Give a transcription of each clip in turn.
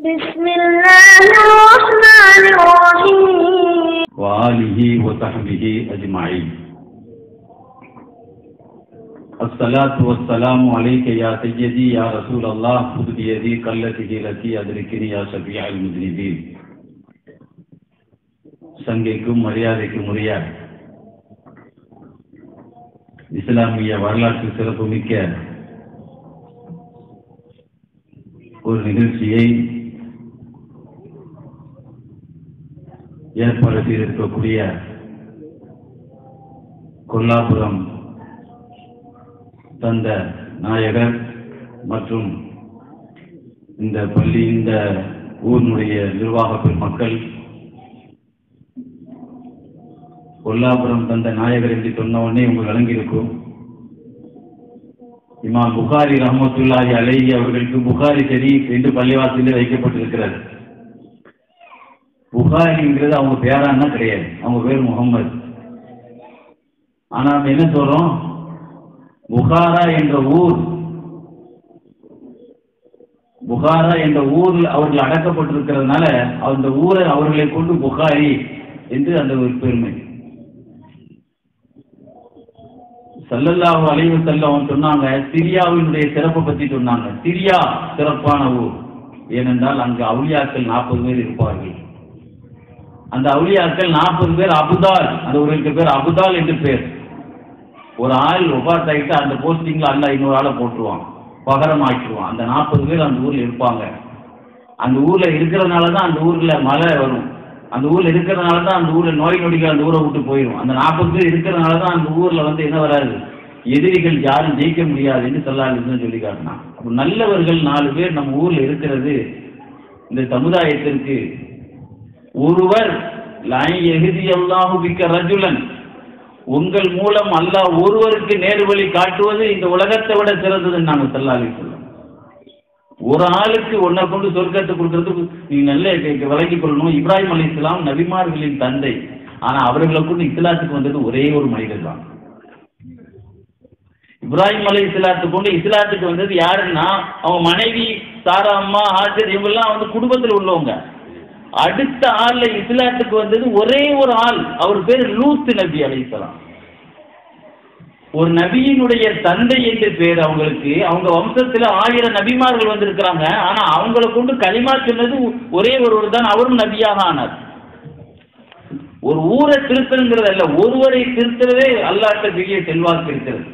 بسم الله الرحمن الرحيم وآله وصحبه أجمعين الصلاة والسلام عليك يا سيدي يا رسول الله خذ بيدي قلته التي أدركني يا شفيع المذنبين சங்கைக்கும் மரியாதைக்கும் உரிய இஸ்லாமிய வரலாற்று சிறப்புமிக்க ஒரு நிகழ்ச்சியை ஏற்பாடு செய்திருக்கக்கூடிய கொல்லாபுரம் தந்த நாயகர் மற்றும் இந்த பள்ளி இந்த ஊரினுடைய நிர்வாக பெருமக்கள் கொல்லாபுரம் தந்த நாயகர் என்று சொன்ன உடனே உங்களுக்கு விளங்கியிருக்கும் இமாம் புகாரி ரஹமத்துல்லாஹி அலைஹி அவர்களுக்கு புகாரி ஷரீஃப் என்று பள்ளிவாசலில் வைக்கப்பட்டிருக்கிறது புகாரிங்கிறது அவங்க பேரான்னா கிடையாது அவங்க பேர் முகம்மது ஆனா நம்ம என்ன சொல்றோம் புகாரா என்ற ஊர் புகாரா என்ற ஊரில் அவர்கள் அடக்கப்பட்டிருக்கிறதுனால அந்த ஊரை அவர்களை கொண்டு புகாரி என்று அந்த ஒரு பெருமை சல்லல்லாஹு அலைஹி செல்லம் சொன்னாங்க சிரியாவினுடைய சிறப்பை பத்தி சொன்னாங்க சிரியா சிறப்பான ஊர் ஏனென்றால் அங்கு அவுளியாக்கள் நாற்பது பேர் இருப்பார்கள் அந்த அவுளியாக்கள் நாற்பது பேர் அபுதால் அந்த ஊருக்கு பேர் அபுதால் என்று பேர் ஒரு ஆள் ஒபாத் ஆகிட்டு அந்த போஸ்டிங்ல அல்ல இன்னொரு ஆளை போட்டுருவான் பகரம் ஆக்கிடுவான் அந்த நாற்பது பேர் அந்த ஊர்ல இருப்பாங்க அந்த ஊர்ல இருக்கிறதுனால தான் அந்த ஊர்ல மழை வரும் அந்த ஊர்ல இருக்கிறதுனால தான் அந்த ஊர்ல நோய் நொடிகள் அந்த ஊரை விட்டு போயிடும் அந்த நாற்பது பேர் இருக்கிறதுனால தான் அந்த ஊர்ல வந்து என்ன வராது எதிரிகள் யாரும் ஜெயிக்க முடியாது என்று சொல்லாதுன்னு சொல்லி காட்டினான் அப்ப நல்லவர்கள் நாலு பேர் நம்ம ஊர்ல இருக்கிறது இந்த சமுதாயத்திற்கு ஒருவர் லாய் எகுதி அல்லாஹு பிக்க ரஜுலன் உங்கள் மூலம் அல்லாஹ் ஒருவருக்கு நேர்வழி காட்டுவது இந்த உலகத்தை விட சிறந்ததுன்னு நாங்கள் சொல்லாలి சொல்ல ஒரு ஆளுக்கு ஒன்றை கொண்டு சொர்க்கத்தை கொடுக்கறதுக்கு நீ நல்ல க- விளங்கிக் கொள்ளணும் இப்ராஹிம் அலி இஸ்லாம் நபிமார்களின் தந்தை ஆனா அவர்களை கொண்டு இஸ்லாத்துக்கு வந்தது ஒரே ஒரு மனிதர் தான் இப்ராஹிம் அலி இஸ்லாத்துக்கு கொண்டு இஸ்லாத்துக்கு வந்தது யாருன்னா அவங்க மனைவி சாரா அம்மா ஆசிரியர் இவங்கெல்லாம் வந்து குடும்பத்தில் உள்ளவங்க அடுத்த ஆள்ல இஸ்லாத்துக்கு வந்தது ஒரே ஒரு ஆள் அவர் பேர் லூத் நபி அலைஹிஸ்ஸலாம் ஒரு நபியினுடைய தந்தை என்று பேர் அவங்களுக்கு அவங்க வம்சத்துல ஆயிரம் நபிமார்கள் வந்திருக்கிறாங்க ஆனா அவங்கள கொண்டு களிமா சொன்னது ஒரே ஒருவர் தான் அவரும் நபியாக ஆனார் ஒரு ஊரை திருத்தணுங்கிறது அல்ல ஒருவரை திருத்துறதே அல்லாட்ட பெரிய செல்வாக்கு இருக்கிறது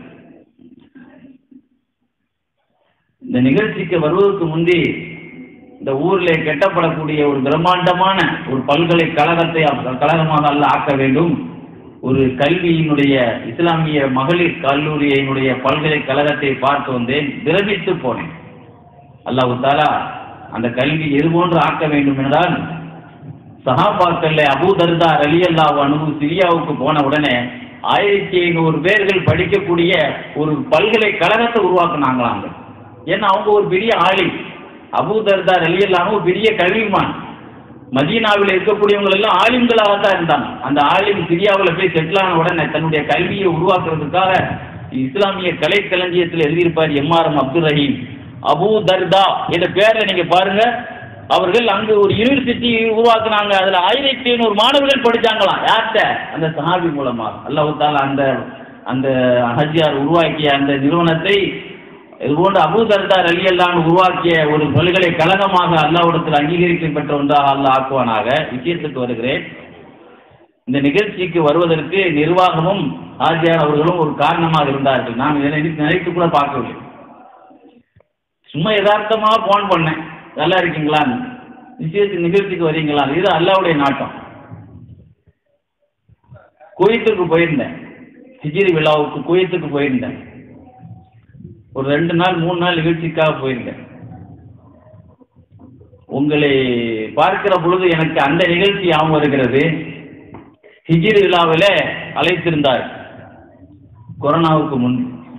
இந்த நிகழ்ச்சிக்கு வருவதற்கு முந்தி இந்த ஊர்ல கட்டப்படக்கூடிய ஒரு பிரம்மாண்டமான ஒரு பல்கலைக்கழகத்தை அ- கழகமாக அல்ல ஆக்க வேண்டும் ஒரு கல்வியினுடைய இஸ்லாமிய மகளிர் கல்லூரியினுடைய பல்கலைக்கழகத்தை பார்த்து வந்தேன் விரமித்து போனேன் அல்லாஹு தாலா அந்த கல்வி எது போன்று ஆக்க வேண்டும் என்றால் சஹாபாக்கள்ல அபூ தர்தா அலி அல்லாஹ் அனுபு சிரியாவுக்கு போன உடனே ஆயிரத்தி ஐநூறு பேர்கள் படிக்கக்கூடிய ஒரு பல்கலைக்கழகத்தை உருவாக்குனாங்களாங்க ஏன்னா அவங்க ஒரு பெரிய ஆளி அபூ தர்தா அலி அல்லாஹ் ஒரு பெரிய கல்விமான் மதீனாவில் இருக்கக்கூடியவங்க எல்லாம் ஆலிம்களாக தான் இருந்தாங்க அந்த ஆலிம் சிரியாவில் போய் செட்டில் ஆன உடனே தன்னுடைய கல்வியை உருவாக்குறதுக்காக இஸ்லாமிய கலைக்களஞ்சியத்தில் எழுதியிருப்பார் MRM Abdul Rahim Abu Darda என்ற பேரை நீங்க பாருங்க அவர்கள் அங்கு ஒரு யூனிவர்சிட்டி உருவாக்குனாங்க அதுல ஆயிரத்தி ஐநூறு மாணவர்கள் படிச்சாங்களாம் யார்கிட்ட அந்த சஹாபி மூலமா அல்லாஹ் தாலா அந்த அந்த ஹஜ்ஜார் உருவாக்கிய அந்த நிறுவனத்தை இதுபோன்று அபூதர்தார் அலி அல்லான் உருவாக்கிய ஒரு பல்கலைக்கழகமாக அல்லாவிடத்தில் அங்கீகரிக்க பெற்ற ஒன்றாக அல்லாஹ் ஆக்குவானாக விஷயத்துக்கு வருகிறேன் இந்த நிகழ்ச்சிக்கு வருவதற்கு நிர்வாகமும் ஆஜியார் அவர்களும் ஒரு காரணமாக இருந்தார்கள் நான் இதை நினைத்து நினைத்து கூட பார்க்கவில்லை சும்மா யதார்த்தமாக ஃபோன் பண்ணேன் நல்லா இருக்கீங்களான்னு விஷயத்துக்கு நிகழ்ச்சிக்கு வரீங்களா இது அல்லாவுடைய நாட்டம் குவைத்துக்கு போயிருந்தேன் ஹிஜ்ரி விழாவுக்கு குவைத்துக்கு போயிருந்தேன் ஒரு ரெண்டு நாள் மூணு நாள் நிகழ்ச்சிக்காக போயிருந்தேன் உங்களை பார்க்கிற பொழுது எனக்கு அந்த நிகழ்ச்சி ஞாபகம் வருகிறது ஹிஜ்ரி விழாவில் அழைத்திருந்தார் கொரோனாவுக்கு முன்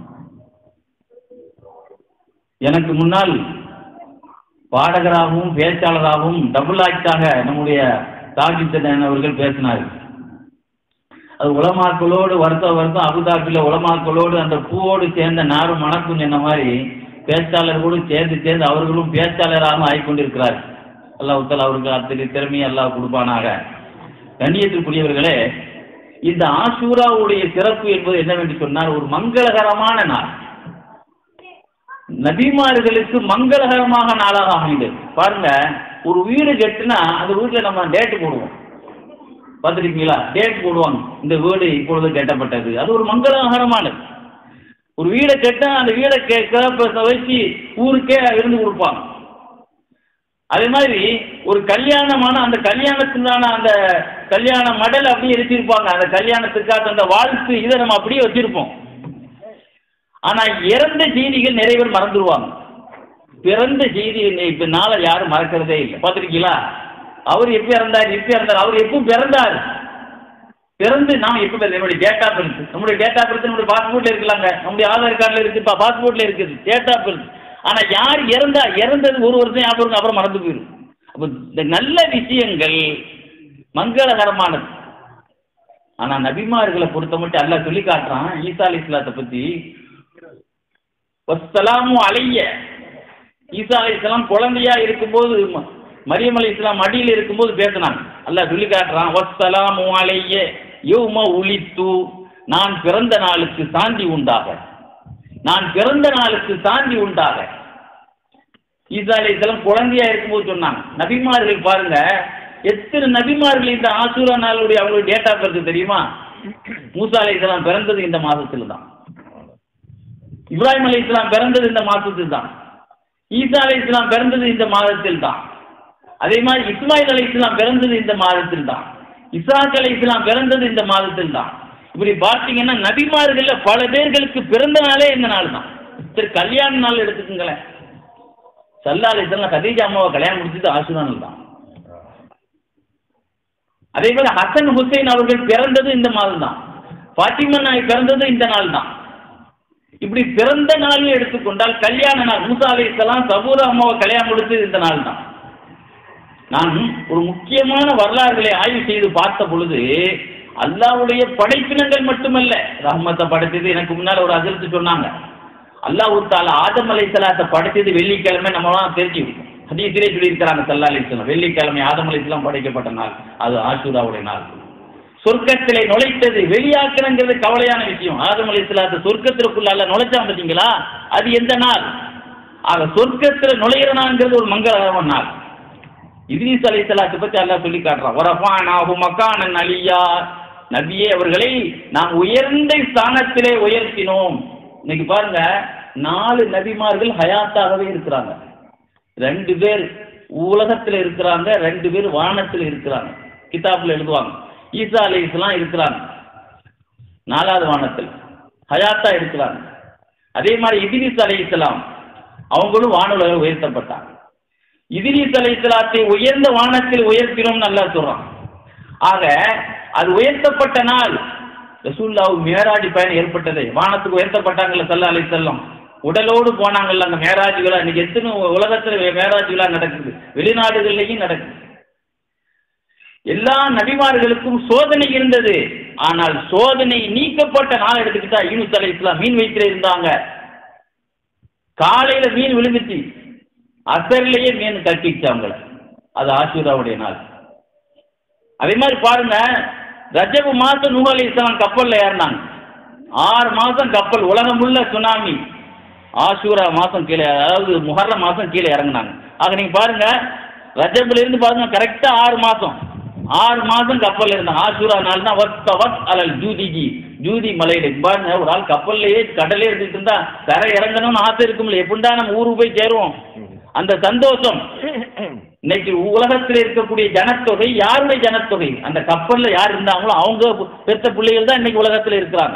எனக்கு முன்னால் பாடகராகவும் பேச்சாளராகவும் டபுள் ஆக்டாக நம்முடைய தாஜித்தன் அவர்கள் பேசினார் அது உலமாக்களோடு வருஷம் வருஷம் அபுதாபியில் உலமாக்களோடு அந்த பூவோடு சேர்ந்த நாரும் மணக்கும் சொன்ன மாதிரி பேச்சாளர்களோடு சேர்ந்து சேர்ந்து அவர்களும் பேச்சாளராகவும் ஆகிக்கொண்டிருக்கிறார் அல்லாஹ் தாலா அவருக்கு அத்தனை திறமையை அல்லாஹ் கொடுப்பானாக கண்ணியத்திற்குரியவர்களே இந்த ஆஷூராவுடைய சிறப்பு என்பது என்னவென்று சொன்னால் ஒரு மங்களகரமான நாள் நபிமார்களுக்கு மங்களகரமாக நாளாக அமைந்தது பாருங்க ஒரு வீடு கட்டுனா அந்த வீட்டில் நம்ம டேட்டு போடுவோம் பார்த்துருக்கீங்களா டேட் போடுவாங்க இந்த வீடு இப்பொழுது கட்டப்பட்டது அது ஒரு மங்களகரமானது ஒரு வீடை கட்ட அந்த வீடை கேட்க வச்சு ஊருக்கே விருந்து கொடுப்பாங்க அதே மாதிரி ஒரு கல்யாணமான அந்த கல்யாணத்துக்கான அந்த கல்யாண மடல் அப்படியே வச்சிருப்பாங்க அந்த கல்யாணத்துக்காக அந்த வாழ்த்து இதை நம்ம அப்படியே வச்சிருப்போம் ஆனா இறந்த செய்திகள் நிறைய பேர் மறந்துடுவாங்க பிறந்த செய்தி இப்ப நாளை யாரும் மறக்கிறதே இல்லை பார்த்துருக்கீங்களா அவர் எப்ப இறந்தார் எப்ப இறந்தார் அவர் எப்போ பிறந்தார் பிறந்து நாம் எப்போ பிறந்த என்னுடைய டேட் ஆஃப் பர்த் நம்முடைய டேட் ஆஃப் பர்த் நம்முடைய பாஸ்போர்ட்ல இருக்கலாங்க நம்முடைய ஆதார் கார்டில் இருக்கு இப்போ பாஸ்போர்ட்ல இருக்குது டேட் ஆஃப் பர்த் ஆனா யார் இறந்தா இறந்தது ஒரு வருஷம் ஞாபகம் இருக்கும், அப்புறம் மறந்து போயிடும் அப்போ இந்த நல்ல விஷயங்கள் மங்களகரமானது ஆனா நபிமார்களை பொறுத்த மட்டும் அல்லாஹ் சொல்லி காட்டுறான் ஈசா அலி இஸ்லாத்தை பத்தி வஸ்ஸலாமு அலைய ஈசா அலி இஸ்லாம் குழந்தையா இருக்கும்போது ம- மரியம் அலி இஸ்லாம் மடியில் இருக்கும்போது பேசினாங்க அல்லாஹ் சொல்லி காட்டுறான் வஸ்ஸலாமு அலைய யௌம உலித்து நான் பிறந்த நாளுக்கு சாந்தி உண்டாக நான் பிறந்த நாளுக்கு சாந்தி உண்டாக ஈசா அலி இஸ்லாம் குழந்தையா இருக்கும்போது சொன்னாங்க நபிமார்கள் பாருங்க எத்தனை நபிமார்கள் இந்த ஆசூரா நாளுடைய அவங்களுடைய டேட் ஆஃப் பர்த் தெரியுமா மூசா அலி இஸ்லாம் பிறந்தது இந்த மாதத்துல தான் இப்ராஹிம் அலி இஸ்லாம் பிறந்தது இந்த மாதத்தில் தான் ஈசா அலி இஸ்லாம் பிறந்தது இந்த மாதத்தில் தான் அதே மாதிரி இஸ்மாயில் அலி இஸ்லாம் பிறந்தது இந்த மாதத்தில் தான் இசாக் அலி இஸ்லாம் பிறந்தது இந்த மாதத்தில் தான் இப்படி பார்த்தீங்கன்னா நபிமார்கள்ல பல பேர்களுக்கு பிறந்த நாளே இந்த நாள் தான் சரி கல்யாண நாள் எடுத்துக்கோங்களேன் சல்லா அலி இஸ்லாம் கதீஜா அம்மாவை கல்யாணம் முடிச்சது ஆசுரா நாள் தான் அதே போல ஹசன் ஹுசைன் அவர்கள் பிறந்தது இந்த மாதம் தான் பாத்திமா நாய் பிறந்தது இந்த நாள் தான் இப்படி பிறந்த நாள் எடுத்துக்கொண்டால் கல்யாண நாள் மூசா அலி இஸ்லாம் சபூரா அம்மாவை கல்யாணம் முடிச்சது இந்த நாள் தான் நான் ஒரு முக்கியமான வரலாறுகளை ஆய்வு செய்து பார்த்த பொழுது அல்லாஹ்வுடைய படைப்பினங்கள் மட்டுமல்ல ரஹ்மத்தை படைத்தது எனக்கு முன்னால் ஒரு அதிர்த்து சொன்னாங்க அல்லாஹ் தாலா ஆதம் அலைஹிஸ்ஸலாத்தை படைத்தது வெள்ளிக்கிழமை நம்மளாம் தெரிஞ்சுக்கணும் ஹதீஸிலே சொல்லியிருக்கிறாங்க சல்லா அலிஸ்லாம் வெள்ளிக்கிழமை ஆதம் அலைஹிஸ்ஸலாம் படைக்கப்பட்ட நாள் அது ஆஷூராவுடைய நாள் சொர்க்கத்திலே நுழைத்தது வெளியாக்கணுங்கிறது கவலையான விஷயம் ஆதம் அலைஹிஸ்ஸலாத்தை சொர்க்கத்திற்குள்ள நுழைச்சான் பார்த்தீங்களா அது எந்த நாள் ஆக சொர்க்கத்தில் நுழையிறனாங்கிறது ஒரு மங்களகரமான நாள் இத்ரீஸ் அலைஹிஸ்ஸலாத்தை பற்றி அல்லாஹ் சொல்லி காட்டுறான் வரஃபானாஹு மக்கானன் அலியா நபியே அவர்களை நாம் உயர்ந்த ஸ்தானத்திலே உயர்த்தினோம் இன்னைக்கு பாருங்க நாலு நபிமார்கள் ஹயாத்தாகவே இருக்கிறாங்க ரெண்டு பேர் உலகத்தில் இருக்கிறாங்க ரெண்டு பேர் வானத்தில் இருக்கிறாங்க கிதாபில் எழுதுவாங்க ஈசா அலி இஸ்லாம் இருக்கிறாங்க நாலாவது வானத்தில் ஹயாத்தா இருக்கிறாங்க அதே மாதிரி இதிரிஸ் அலி இஸ்லாம் அவங்களும் வானுலக உயர்த்தப்பட்டாங்க இதிரிஸ் அலி இஸ்லாத்தை உயர்ந்த வானத்தில் உயர்த்தினோம் நல்லா சொல்றான் ஆக அது உயர்த்தப்பட்ட நாள் ரசூல்லாவு மேராஜ் பயணம் ஏற்பட்டது வானத்துக்கு உயர்த்தப்பட்டாங்கல்ல சல்லா அலி செல்லம் உடலோடு போனாங்கல்ல அந்த மேராஜ் விழா இன்னைக்கு எத்தனை உலகத்துல மேராஜ் விழா நடக்குது வெளிநாடுகள்லையும் நடக்குது எல்லா நபிமார்களுக்கும் சோதனை இருந்தது ஆனால் சோதனை நீக்கப்பட்ட நாள் எடுத்துக்கிட்டா யூனுஸ் அலை இஸ்லாம் மீன் வைத்திர இருந்தாங்க காலையில மீன் விழுந்துச்சு அசர்லயே மீன் கட்டிச்சு அவங்கள அது ஆசூராவுடைய நாள் அதே மாதிரி பாருங்க ரஜபு மாசம் நூஹ் அலி இஸ்லாம் கப்பல்ல ஏறினாங்க ஆறு மாசம் கப்பல் உலகம் உள்ள சுனாமி ஆசூரா மாசம் கீழே அதாவது முஹர்ர மாசம் கீழே இறங்குனாங்க ஆக நீங்க பாருங்க ரஜபுல இருந்து பாருங்க கரெக்டா ஆறு மாசம் ஆறு மாசம் கப்பல்ல இருந்தாங்க ஆசூரா நாள் தான் வத் வத் அலல் ஜூதிஜி ஜூதி மலையில பாருங்க ஒரு ஆள் கப்பல்லையே கடலே இருந்துட்டு இருந்தா கரை இறங்கணும்னு ஆசை இருக்கும்ல எப்படின்னா நம்ம ஊருக்கு போய் சேருவோம் அந்த சந்தோஷம் இன்னைக்கு உலகத்தில் இருக்கக்கூடிய ஜனத்தொகை யாருடைய ஜனத்தொகை அந்த கப்பல்ல யார் இருந்தாங்களோ அவங்க பெற்ற பிள்ளைகள் தான் இன்னைக்கு உலகத்தில் இருக்கிறாங்க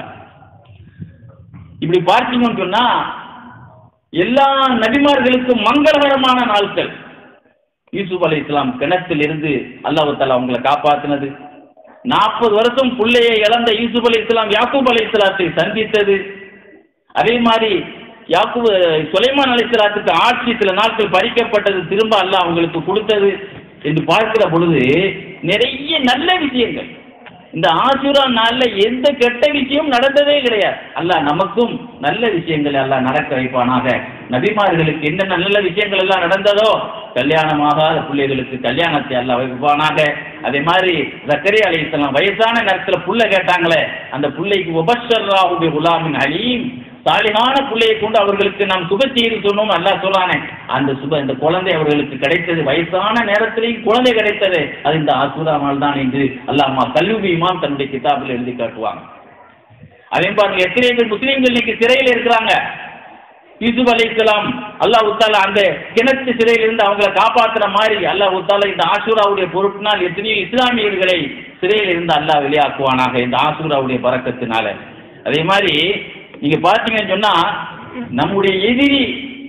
இப்படி பார்த்தீங்கன்னு சொன்னா எல்லா நபிமார்களுக்கும் மங்களகரமான நாட்கள் யூசுப் அலி இஸ்லாம் கிணத்தில் இருந்து அல்லாஹ் தாலா அவங்களை காப்பாத்தினது நாற்பது வருஷம் பிள்ளையை இழந்த யூசுப் அலி இஸ்லாம் யாக்கூப் அலி இஸ்லாத்தை சந்தித்தது அதே மாதிரி யாக்கூப் சுலைமான் அலி இஸ்லாத்துக்கு ஆட்சி சில நாட்கள் பறிக்கப்பட்டது திரும்ப அல்லாஹ் அவங்களுக்கு கொடுத்தது என்று பார்க்கிற பொழுது நிறைய நல்ல விஷயங்கள் இந்த ஆசூரா நாள்ல எந்த கெட்ட விஷயம் நடந்ததே கிடையாது அல்லாஹ் நமக்கும் நல்ல விஷயங்களை அல்லாஹ் நடக்க வைப்பானாக நபிமார்களுக்கு என்னென்ன நல்ல விஷயங்கள் எல்லாம் நடந்ததோ கல்யாணமாகாத பிள்ளைகளுக்கு கல்யாணத்தை அல்லாஹ் வைப்பானாக அதே மாதிரி ஜக்கரியா அலைஹிஸ்ஸலாம் வயசான நேரத்துல புள்ள கேட்டாங்களே அந்த புள்ளைக்கு உபஷர்ராஹு பி குலாமின் அலீம் சாலிகான பிள்ளையை கொண்டு அவர்களுக்கு நாம் சுப செய்தி சொன்னோம் அல்லாஹ் சொல்லானே அந்த சுப இந்த குழந்தை அவர்களுக்கு கிடைத்தது வயசான நேரத்திலேயும் குழந்தை கிடைத்தது அது இந்த ஆசூராமல் தான் என்று அல்லாஹ் கல்வி இமாம் தன்னுடைய கிதாபில் எழுதி காட்டுவாங்க அதே பாருங்க எத்தனை பேர் முஸ்லீம்கள் இன்னைக்கு சிறையில் இருக்கிறாங்க யூசுப் அலைஹிஸ்ஸலாம் அல்லாஹ் உத்தாலா அந்த கிணத்து சிறையிலிருந்து அவங்களை காப்பாத்துற மாதிரி அல்லாஹ் உத்தாலா இந்த ஆசூராவுடைய பொறுப்பினால் எத்தனையோ இஸ்லாமியர்களை சிறையில் இருந்து அல்லாஹ் வெளியாக்குவானாக இந்த ஆசூராவுடைய பறக்கத்தினால அதே மாதிரி நீங்க பார்த்தீங்கன்னு சொன்னா நம்முடைய எதிரி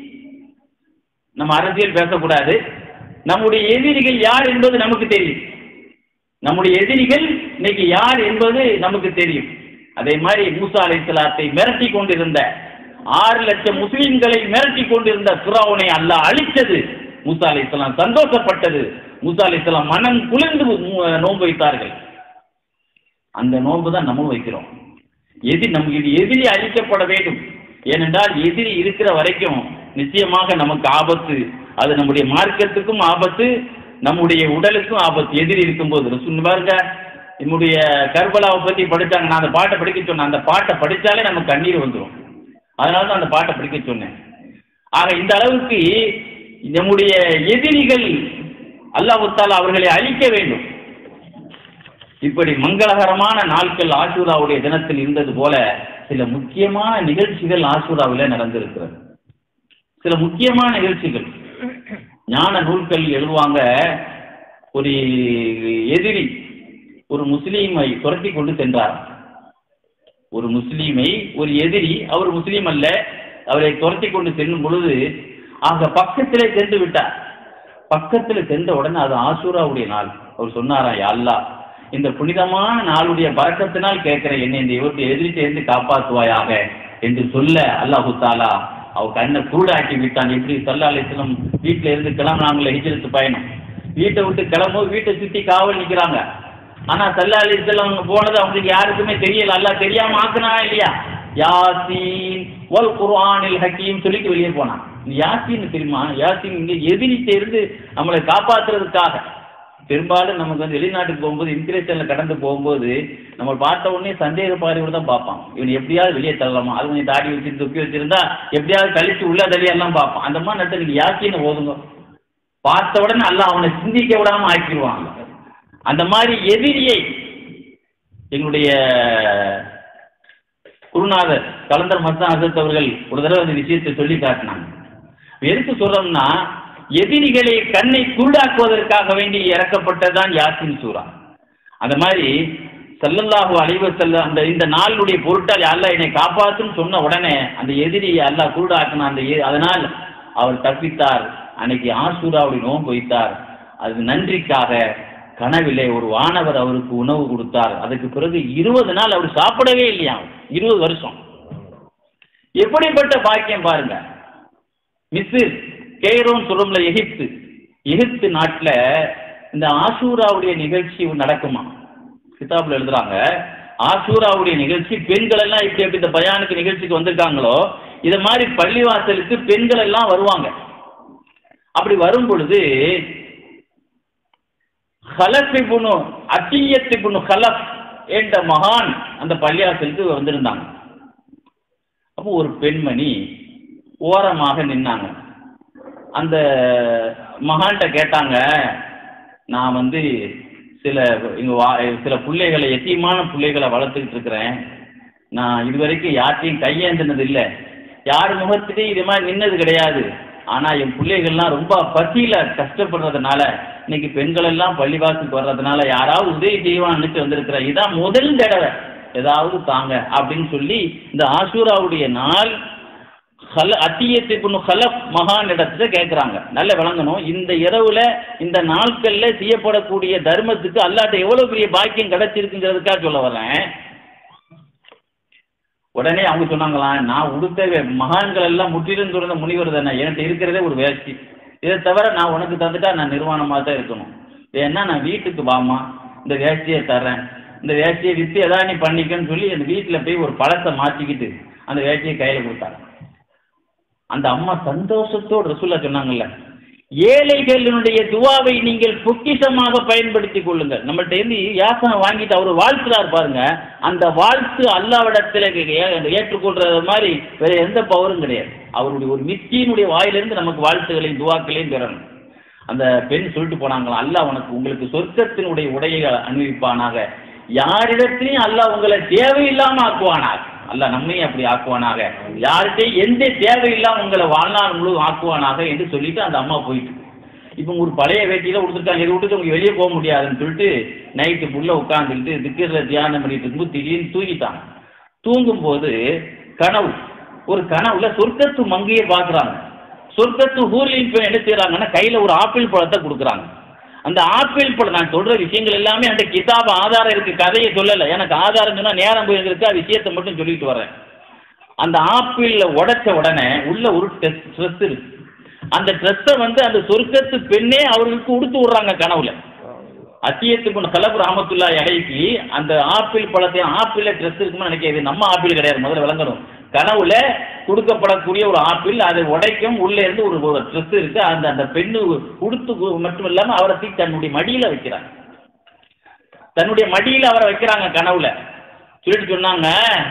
நம்ம அரசியல் பேசக்கூடாது நம்முடைய எதிரிகள் யார் என்பது நமக்கு தெரியும் நம்முடைய எதிரிகள் இன்னைக்கு யார் என்பது நமக்கு தெரியும் அதே மாதிரி மூசா அலைஹிஸ்ஸலாத்தை மிரட்டி கொண்டிருந்த ஆறு லட்சம் முஸ்லிம்களை மிரட்டி கொண்டிருந்த சுறாவனை அல்லாஹ் அழித்தது மூசா அலைஹிஸ்ஸலாம் சந்தோஷப்பட்டது மூசா அலைஹிஸ்ஸலாம் மனம் குளிர்ந்து மு- நோன்பு வைத்தார்கள் அந்த நோன்பு தான் நம்மளும் வைக்கிறோம் எதிரி நமக்கு இது எதிரி அழிக்கப்பட வேண்டும் ஏனென்றால் எதிரி இருக்கிற வரைக்கும் நிச்சயமாக நமக்கு ஆபத்து அது நம்முடைய மார்க்கத்துக்கும் ஆபத்து நம்முடைய உடலுக்கும் ஆபத்து எதிரி இருக்கும்போது ரசூல் பாருங்க நம்முடைய கர்பலாவை பத்தி படிச்சாங்க நான் அந்த பாட்டை படிக்க சொன்னேன் அந்த பாட்டை படிச்சாலே நமக்கு கண்ணீர் வந்துடும் அதனால தான் அந்த பாட்டை படிக்க சொன்னேன் ஆக இந்த அளவுக்கு நம்முடைய எதிரிகள் அல்லாஹ் தாலா அவர்களை அழிக்க வேண்டும் இப்படி மங்களகரமான நாட்கள் ஆசூராவுடைய தினத்தில் இருந்தது போல சில முக்கியமான நிகழ்ச்சிகள் ஆசூராவில் நடந்திருக்கிறது சில முக்கியமான நிகழ்ச்சிகள் ஞான நூல்கள் எழுதுவாங்க ஒரு எதிரி ஒரு முஸ்லீமை துரத்தி கொண்டு சென்றார் ஒரு முஸ்லீமை ஒரு எதிரி அவர் முஸ்லீம் அல்ல அவரை துரத்தி கொண்டு செல்லும் பொழுது ஆக பக்கத்திலே சென்று விட்டார் பக்கத்தில் சென்ற உடனே அது ஆசூராவுடைய நாள் அவர் சொன்னாரா "யா அல்லாஹ் இந்த புனிதமான நாளுடைய பறக்கத்தினால் கேட்கிறேன் என்னை இந்த இவருக்கு எதிரி சேர்ந்து காப்பாற்றுவாயாக என்று சொல்ல அல்லாஹு தாலா அவ கண்ணை கூடாக்கி விட்டான் எப்படி சல்லா அலிஸ்லம் வீட்டில இருந்து கிளம்புனாங்களே ஹிஜ்ரத்து பயணம் வீட்டை விட்டு கிளம்பும் வீட்டை சுத்தி காவல் நிக்கிறாங்க ஆனா சல்லா அலிஸ்லம் போனது அவங்களுக்கு யாருக்குமே தெரியல அல்லாஹ் தெரியாம ஆக்குனா இல்லையா யாசீன் வல் குர்ஆனில் ஹக்கீம் சொல்லிட்டு வெளியே போனான் யாசின் தெரியுமா யாசின் இங்க எதிரிட்ட இருந்து நம்மளை காப்பாத்துறதுக்காக பெரும்பாலும் நமக்கு வந்து வெளிநாட்டுக்கு போகும்போது இமிகிரேஷன்ல கடந்து போகும்போது நம்ம பார்த்த உடனே சந்தேக பார்வையோட தான் பார்ப்பான் இவன் எப்படியாவது வெளியே தள்ளலாமா அது கொஞ்சம் தாடி வச்சு தொப்பி வச்சிருந்தா எப்படியாவது கழிச்சு உள்ள தள்ளியெல்லாம் பார்ப்பான் அந்த மாதிரி நேரத்தில் நீங்க யாசின்னு ஓதுங்க பார்த்த உடனே அல்லாஹ் அவனை சிந்திக்க விடாம ஆக்கிடுவாங்க அந்த மாதிரி எதிரியை எங்களுடைய குருநாதர் கலந்தர் மஸ்தான் அசத் அவர்கள் ஒரு தடவை அந்த விஷயத்தை சொல்லி காட்டினாங்க எதுக்கு சொல்றோம்னா எதிரிகளை கண்ணை குருடாக்குவதற்காக வேண்டி இறக்கப்பட்டதுதான் யாசின் சூரா அந்த மாதிரி ஸல்லல்லாஹு அலைஹி வஸல்லம் அந்த இந்த நாளுடைய பொருட்டால் அல்லாஹ் என்னை காப்பாத்துன்னு சொன்ன உடனே அந்த எதிரியை அல்லாஹ் குருடாக்குன அந்த எ- அதனால் அவர் தப்பித்தார் அன்னைக்கு ஆசூராவுடைய நோன்பு வைத்தார் அது நன்றிக்காக கனவிலே ஒரு வானவர் அவருக்கு உணவு கொடுத்தார் அதுக்கு பிறகு இருபது நாள் அவர் சாப்பிடவே இல்லையா இருபது வருஷம் எப்படிப்பட்ட பாக்கியம் பாருங்க மிஸ்ர் கெய்ரோன்னு சொல்லும்ல எகிப்து எகிப்து நாட்டில் இந்த ஆசூராவுடைய நிகழ்ச்சி நடக்குமா கிதாபில் எழுதுறாங்க ஆசூராவுடைய நிகழ்ச்சி பெண்கள் எல்லாம் இப்படி எப்படி இந்த பயானுக்கு நிகழ்ச்சிக்கு வந்திருக்காங்களோ இதை மாதிரி பள்ளிவாசலுக்கு பெண்கள் எல்லாம் வருவாங்க அப்படி வரும் பொழுது ஹலஃப் இப்னு அத்தியத் இப்னு ஹலஃப் என்ற மகான் அந்த பள்ளிவாசலுக்கு வந்திருந்தாங்க அப்போ ஒரு பெண்மணி ஓரமாக நின்னாங்க அந்த மகான்கிட்ட கேட்டாங்க நான் வந்து சில இங்க வா சில பிள்ளைகளை எத்தியமான பிள்ளைகளை வளர்த்துக்கிட்டு இருக்கிறேன் நான் இது வரைக்கும் யார்ட்டையும் கையேந்தினது இல்லை யார் முகத்திலையும் இது மாதிரி நின்னது கிடையாது ஆனால் என் பிள்ளைகள்லாம் ரொம்ப பசியில் கஷ்டப்படுறதுனால இன்னைக்கு பெண்கள் எல்லாம் பள்ளிவாசலுக்கு வர்றதுனால யாராவது உதவி செய்வான்னு நினைச்சு வந்திருக்கிறேன் இதான் முதல் தடவை ஏதாவது தாங்க அப்படின்னு சொல்லி இந்த ஆசூராவுடைய நாள் ஹல அத்தியத்து இப்னு ஹலப் மகான் இடத்துல கேட்குறாங்க நல்ல விளங்கணும் இந்த இரவுல இந்த நாட்கள்ல செய்யப்படக்கூடிய தர்மத்துக்கு அல்லாட்ட எவ்வளவு பெரிய பாக்கியம் கிடைச்சிருக்குங்கிறதுக்காக சொல்ல வரேன் உடனே அவங்க சொன்னாங்களாம் நான் உடுத்த வே- மகான்கள் எல்லாம் முற்றிலும் துறந்த முனிவர் தானே என்கிட்ட இருக்கிறதே ஒரு வேஷ்டி இதை தவிர நான் உனக்கு தந்துட்டா நான் நிர்வாணமாக தான் இருக்கணும் ஏன்னா நான் வீட்டுக்கு வாமா இந்த வேஷ்டியை தர்றேன் இந்த வேஷ்டியை விற்று எதாவது நீ பண்ணிக்கன்னு சொல்லி அந்த வீட்டில் போய் ஒரு பழத்தை மாற்றிக்கிட்டு அந்த வேஷ்டியை கையில் கொடுத்தாங்க அந்த அம்மா சந்தோஷத்தோடு ரசூல்லா சொன்னாங்கல்ல ஏழைகளினுடைய துவாவை நீங்கள் பொக்கிஷமாக பயன்படுத்திக் கொள்ளுங்கள் நம்மள்ட்ட இருந்து யாசனை வாங்கிட்டு அவர் வாழ்த்துறார் பாருங்க அந்த வாழ்த்து அல்லாவிடத்தில் ஏ- ஏற்றுக்கொள்றது மாதிரி வேற எந்த பவரும் கிடையாது அவருடைய ஒரு மிஸ்கியினுடைய வாயிலிருந்து நமக்கு வாழ்த்துக்களையும் துவாக்களையும் பெறணும் அந்த பெண் சொல்லிட்டு போனாங்களாம் அல்லாஹ் உனக்கு உங்களுக்கு சொர்க்கத்தினுடைய உடையை அணிவிப்பானாக யாரிடத்திலையும் அல்லாஹ் உங்களை தேவையில்லாம ஆக்குவானாக அல்லாஹ் நம்மையும் அப்படி ஆக்குவானாக யார்கிட்டையும் எந்த தேவையில்லாம உங்களை வாழ்நாள் முழு ஆக்குவானாக என்று சொல்லிட்டு அந்த அம்மா போயிட்டு இப்போ ஒரு பழைய வேட்டியில கொடுத்துருக்காங்க இதை விட்டுட்டு அவங்க வெளியே போக முடியாதுன்னு சொல்லிட்டு நைட்டு புள்ள உட்காந்துக்கிட்டு திக்கிறத தியானம் பண்ணிட்டு இருக்கும்போது திடீர்னு தூங்கிட்டாங்க தூங்கும்போது கனவு ஒரு கனவுல சொர்க்கத்து மங்கையை பார்க்குறாங்க சொர்க்கத்து ஊர்லின் போய் என்ன செய்றாங்கன்னா கையில் ஒரு ஆப்பிள் பழத்தை கொடுக்குறாங்க அந்த ஆப்பிள் பழம் நான் சொல்ற விஷயங்கள் எல்லாமே அந்த கிதாப் ஆதாரம் இருக்கு கதையை சொல்லலை எனக்கு ஆதாரம் சொன்னா நேரம் போயிருக்க விஷயத்தை மட்டும் சொல்லிட்டு வரேன் அந்த ஆப்பிள்ல உடைச்ச உடனே உள்ள ஒரு ட்ரெஸ் இருக்கு அந்த ட்ரெஸ்ஸை வந்து அந்த சொர்க்கத்து பெண்ணே அவர்களுக்கு உடுத்து விடுறாங்க கனவுல அத்தியத்துக்கு கலப்பு ராமத்துல்லா இடைக்கு அந்த ஆப்பிள் பழத்தை ஆப்பிள்ல ட்ரெஸ் இருக்குன்னு நினைக்கிறது நம்ம ஆப்பிள் கிடையாது முதல்ல விளங்கணும் கனவுல கொடுக்கப்படக்கூடிய ஒரு ஆப்பிள் அதை உடைக்கும் உள்ள இருந்து ஒரு ட்ரெஸ் இருக்கு அந்த அந்த பெண்ணு உடுத்து கு- மட்டும் இல்லாம அவரை தூக்கி தன்னுடைய மடியில வைக்கிறாங்க தன்னுடைய மடியில அவரை வைக்கிறாங்க கனவுல சொல்லிட்டு சொன்னாங்க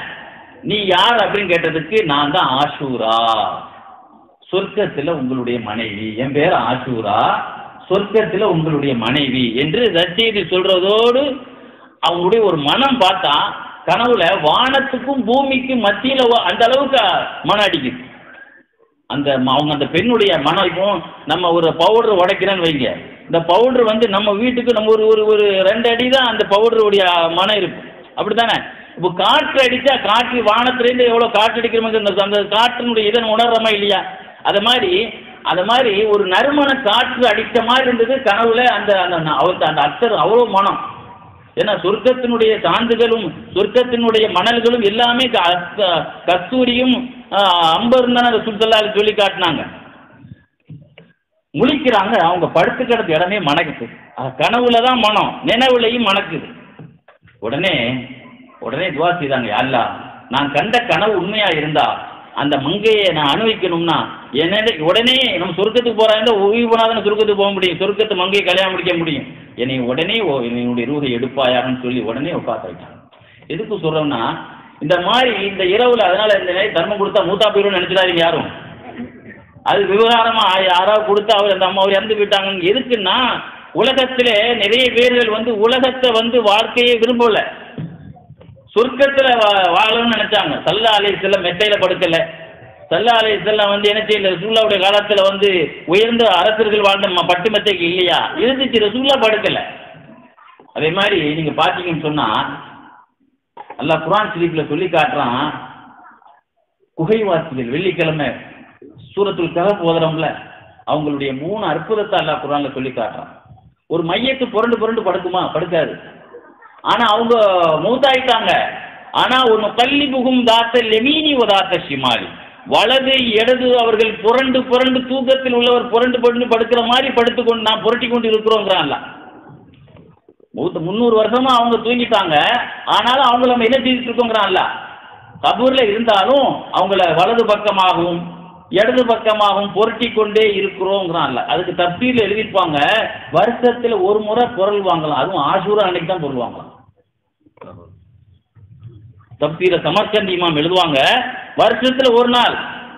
நீ யார் அப்படின்னு கேட்டதுக்கு நான் தான் ஆஷூரா சொர்க்கத்துல உங்களுடைய மனைவி என் பேர் ஆஷூரா சொர்க்கத்துல உங்களுடைய மனைவி என்று ரசீது சொல்றதோடு அவங்களுடைய ஒரு மனம் பார்த்தா கனவுல வானத்துக்கும் பூமிக்கும் மத்தியில ஒ- அந்த அளவுக்கு மனம் அடிக்குது அந்த ம- அவங்க அந்த பெண்ணுடைய மனம் இப்போ நம்ம ஒரு பவுடர் உடைக்கிறேன்னு வைங்க இந்த பவுடர் வந்து நம்ம வீட்டுக்கு நம்ம ஒரு ஒரு ஒரு ரெண்டு அடி தான் அந்த பவுடருடைய மனம் இருக்கும் அப்படித்தானே இப்போ காற்று அடிச்சா காற்று வானத்திலேருந்து எவ்வளோ காற்று அடிக்கிறோமோ அந்த அந்த காற்றினுடைய இதன் உணர்றோமா இல்லையா அது மாதிரி அது மாதிரி ஒரு நறுமண காற்று அடித்த மாதிரி இருந்தது கனவுல அந்த அந்த அவருக்கு அந்த அத்தர் அவ்வளோ மனம் ஏன்னா சொர்க்கத்தினுடைய சான்றுகளும் சொர்க்கத்தினுடைய மணல்களும் எல்லாமே க- க- கஸ்தூரியும் அம்பரும் தானே சுற்றுலா சொல்லி காட்டினாங்க முழிக்கிறாங்க அவங்க படுத்து கிடந்த இடமே மணக்குது அஹ் கனவுல தான் மனம் நினைவுலையும் மணக்குது உடனே உடனே துவா செய்தாங்க அல்லா நான் கண்ட கனவு உண்மையா இருந்தா அந்த மங்கையை நான் அனுபவிக்கணும்னா என்ன உடனே நம்ம சொர்க்கத்துக்கு போறாங்க உயிர் போனாதான் சொர்க்கத்துக்கு போக முடியும் சொர்க்கத்து மங்கையை கல்யாணம் முடிக்க முடியும் என்னை உடனே ஓ- என்னுடைய ரூகை எடுப்பாயாகன்னு சொல்லி உடனே உட்காந்து வைட்டாங்க எதுக்கு சொல்றோம்னா இந்த மாதிரி இந்த இரவுல அதனால இந்த நேரம் தர்மம் கொடுத்தா மூத்தா போயிடும்னு நினைச்சிடாதீங்க யாரும் அது விவகாரமா யாராவது கொடுத்து அவர் அந்த அம்மா அவர் இறந்து போயிட்டாங்கன்னு எதுக்குன்னா உலகத்திலே நிறைய பேர்கள் வந்து உலகத்தை வந்து வாழ்க்கையை விரும்பல சொர்க்கத்துல வா- வாழணும்னு நினைச்சாங்க சல்லா அலி செல்லம் மெத்தையில படுக்கல சல்லா அலி செல்லம் வந்து என்ன செய்யல ரசூல்லாவுடைய காலத்துல வந்து உயர்ந்த அரசர்கள் வாழ்ந்த ம- பட்டு மெத்தைக்கு இல்லையா இருந்துச்சு ரசூல்லா படுக்கல அதே மாதிரி நீங்க பாத்தீங்கன்னு சொன்னா அல்லாஹ் குர்ஆன் ஷரீஃப்ல சொல்லி காட்டுறான் குகைவாசிகள் வெள்ளிக்கிழமை சூரத்துல் கஹப் ஓதுறோம்ல அவங்களுடைய மூணு அற்புதத்தை அல்லாஹ் குர்ஆன்ல சொல்லி காட்டுறான் ஒரு மையத்து புரண்டு புரண்டு படுக்குமா படுக்காது ஆனா அவங்க மூத்தாயிட்டாங்க ஆனா ஒன்று கல்வி புகும் தாத்த லெமீனி தாத்த ஷிமாலி வலது இடது அவர்கள் புரண்டு புரண்டு தூக்கத்தில் உள்ளவர் புரண்டு புரண்டு படுக்கிற மாதிரி படுத்துக்கொண்டு நான் புரட்டி கொண்டு இருக்கிறோங்கிறான்ல மூத்த முந்நூறு வருஷமா அவங்க தூங்கிட்டாங்க ஆனாலும் அவங்கள நம்ம என்ன செய்துட்டு இருக்கோங்கிறான்ல கபூர்ல இருந்தாலும் அவங்கள வலது பக்கமாகவும் இடது பக்கமாகவும் புரட்டி கொண்டே இருக்கிறோங்கிறான்ல அதுக்கு தப்சீல் எழுதியிருப்பாங்க வருஷத்துல ஒரு முறை பொருள் வாங்கலாம் அதுவும் ஆசூரா அன்னைக்கு தான் பொருள் வாங்கலாம் தப்சீல சமர்கந்த் இமாம் எழுதுவாங்க வருஷத்துல ஒரு நாள்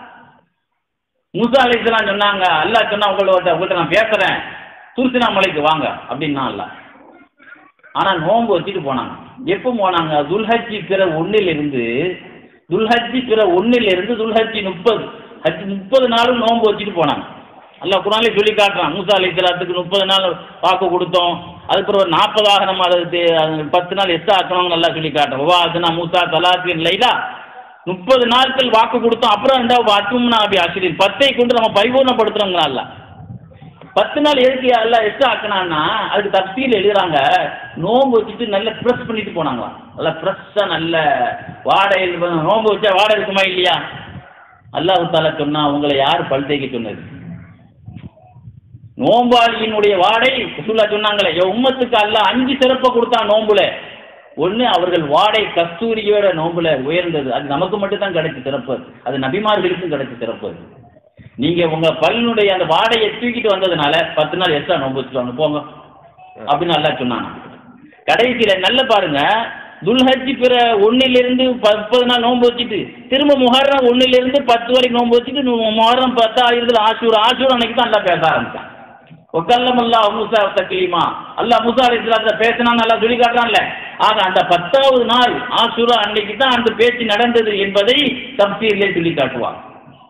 மூசா அலைஹிஸ்ஸலாம் சொன்னாங்க அல்லாஹ் சொன்னா உங்களோட உங்கள்கிட்ட நான் பேசுறேன் துருசினா மலைக்கு வாங்க அப்படின்னா அல்லாஹ் ஆனா நோன்பு வச்சுட்டு போனாங்க எப்போ போனாங்க துல்ஹஜ்ஜி பிற ஒண்ணில் இருந்து துல்ஹஜ்ஜி பிற ஒண்ணில் இருந்து துல்ஹஜ்ஜி முப்பது ஹஜ் முப்பது நாளும் நோன்பு வச்சுட்டு போனாங்க அல்லாஹ் குரான்ல சொல்லி காட்டுறான் மூசா அலைஹிஸ்ஸலாத்துக்கு முப்பது நாள் வாக்கு கொடுத்தோம் அதுக்கப்புறம் ஒரு நாற்பதாக நம்ம அதை தே- அது பத்து நாள் எஸ்ஸா ஆக்கணும் நல்லா சொல்லி காட்டுறோம் வா அதுனா மூசா தலாத்தின் லைலா முப்பது நாட்கள் வாக்கு கொடுத்தோம் அப்புறம் ரெண்டாவது அத்தும்னா அப்படி ஆசிரியர் பத்தை கொண்டு நம்ம பரிபூர்ணப்படுத்துறோங்களா அல்ல பத்து நாள் எதுக்கு எல்லாம் எக்ஸ்ட்ரா ஆக்கினான்னா அதுக்கு தப்சீல் எழுதுறாங்க நோன்பு வச்சுட்டு நல்லா ப்ரெஸ் பண்ணிட்டு போனாங்களாம் நல்லா ஃப்ரெஷ்ஷாக நல்ல வாடகை இது- நோன்பு வச்சா வாடகை இருக்குமா இல்லையா அல்லாஹ் தாலா சொன்னா உங்களை யார் பல் தேய்க்க சொன்னது நோம்பாளியினுடைய வாடை ரசூல்லா சொன்னாங்களே என் உம்மத்துக்கு அல்லாஹ் அஞ்சு சிறப்பை கொடுத்தான் நோம்புல ஒன்று அவர்கள் வாடை கஸ்தூரியோட நோம்புல உயர்ந்தது அது நமக்கு மட்டும் தான் கிடைச்ச சிறப்பு அது. அது நபிமார்களுக்கும் கிடைச்ச சிறப்பு அது. நீங்க உங்க பல்லுடைய அந்த வாடையை தூக்கிட்டு வந்ததுனால பத்து நாள் எக்ஸ்ட்ரா நோன்பு வச்சுட்டு வாங்க போங்க அப்படின்னு நல்லா சொன்னாங்க கடைசியில நல்ல பாருங்க துல்ஹஜ் பிற ஒன்னிலிருந்து முப்பது நாள் நோன்பு வச்சுட்டு திரும்ப முஹர்ரம் ஒன்னிலிருந்து பத்து வரைக்கும் நோன்பு வச்சுட்டு நு- முஹர்ரம் பத்து ஆயிரத்துல ஆஷூர் ஆஷூர் அன்னைக்கு தான் நல்லா பேச ஆரம்பிச்சான் ஒக்கல்லம் அல்லா மூசா தக்லீமா அல்லாஹ் மூசா அலி இஸ்லாத்துல பேசினா நல்லா சொல்லி காட்டுறான்ல ஆக அந்த பத்தாவது நாள் ஆஷூரா அன்னைக்கு தான் அந்த பேச்சு நடந்தது என்பதை தப்சீர்லே சொல்லி காட்டுவான்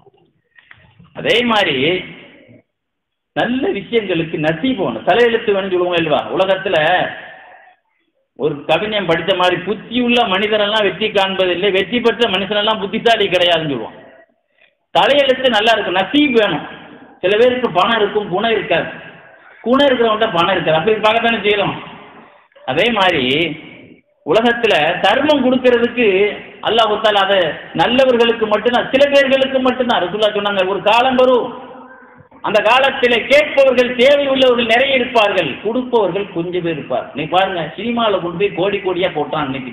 அதே மாதிரி நல்ல விஷயங்களுக்கு நசீபு வேணும் தலையெழுத்து வேணும்னு சொல்லுவோம் இல்லவா உலகத்துல ஒரு கவிஞன் படித்த மாதிரி புத்தியுள்ள மனிதனெல்லாம் வெற்றி காண்பதில்லை வெற்றி பெற்ற மனுஷனெல்லாம் புத்திசாலி கிடையாதுன்னு சொல்லுவான் தலையெழுத்து நல்லா இருக்கும் நசீப் வேணும் சில பேருக்கு பணம் இருக்கும் குணம் இருக்காது குணம் இருக்கிறவன்ட்ட பணம் இருக்காது அப்படி பார்க்கத்தானே செய்யலாம் அதே மாதிரி உலகத்துல தர்மம் கொடுக்கறதுக்கு அல்லாஹ் தாலா அதை நல்லவர்களுக்கு மட்டும்தான் சில பேர்களுக்கு மட்டும்தான் ரசூல்லா சொன்னாங்க ஒரு காலம் வரும் அந்த காலத்தில் கேட்பவர்கள் தேவை உள்ளவர்கள் நிறைய இருப்பார்கள் கொடுப்பவர்கள் கொஞ்சம் பேர் இருப்பார் நீ பாருங்க சினிமாவில் கொண்டு போய் கோடி கோடியா போட்டான் அன்னைக்கு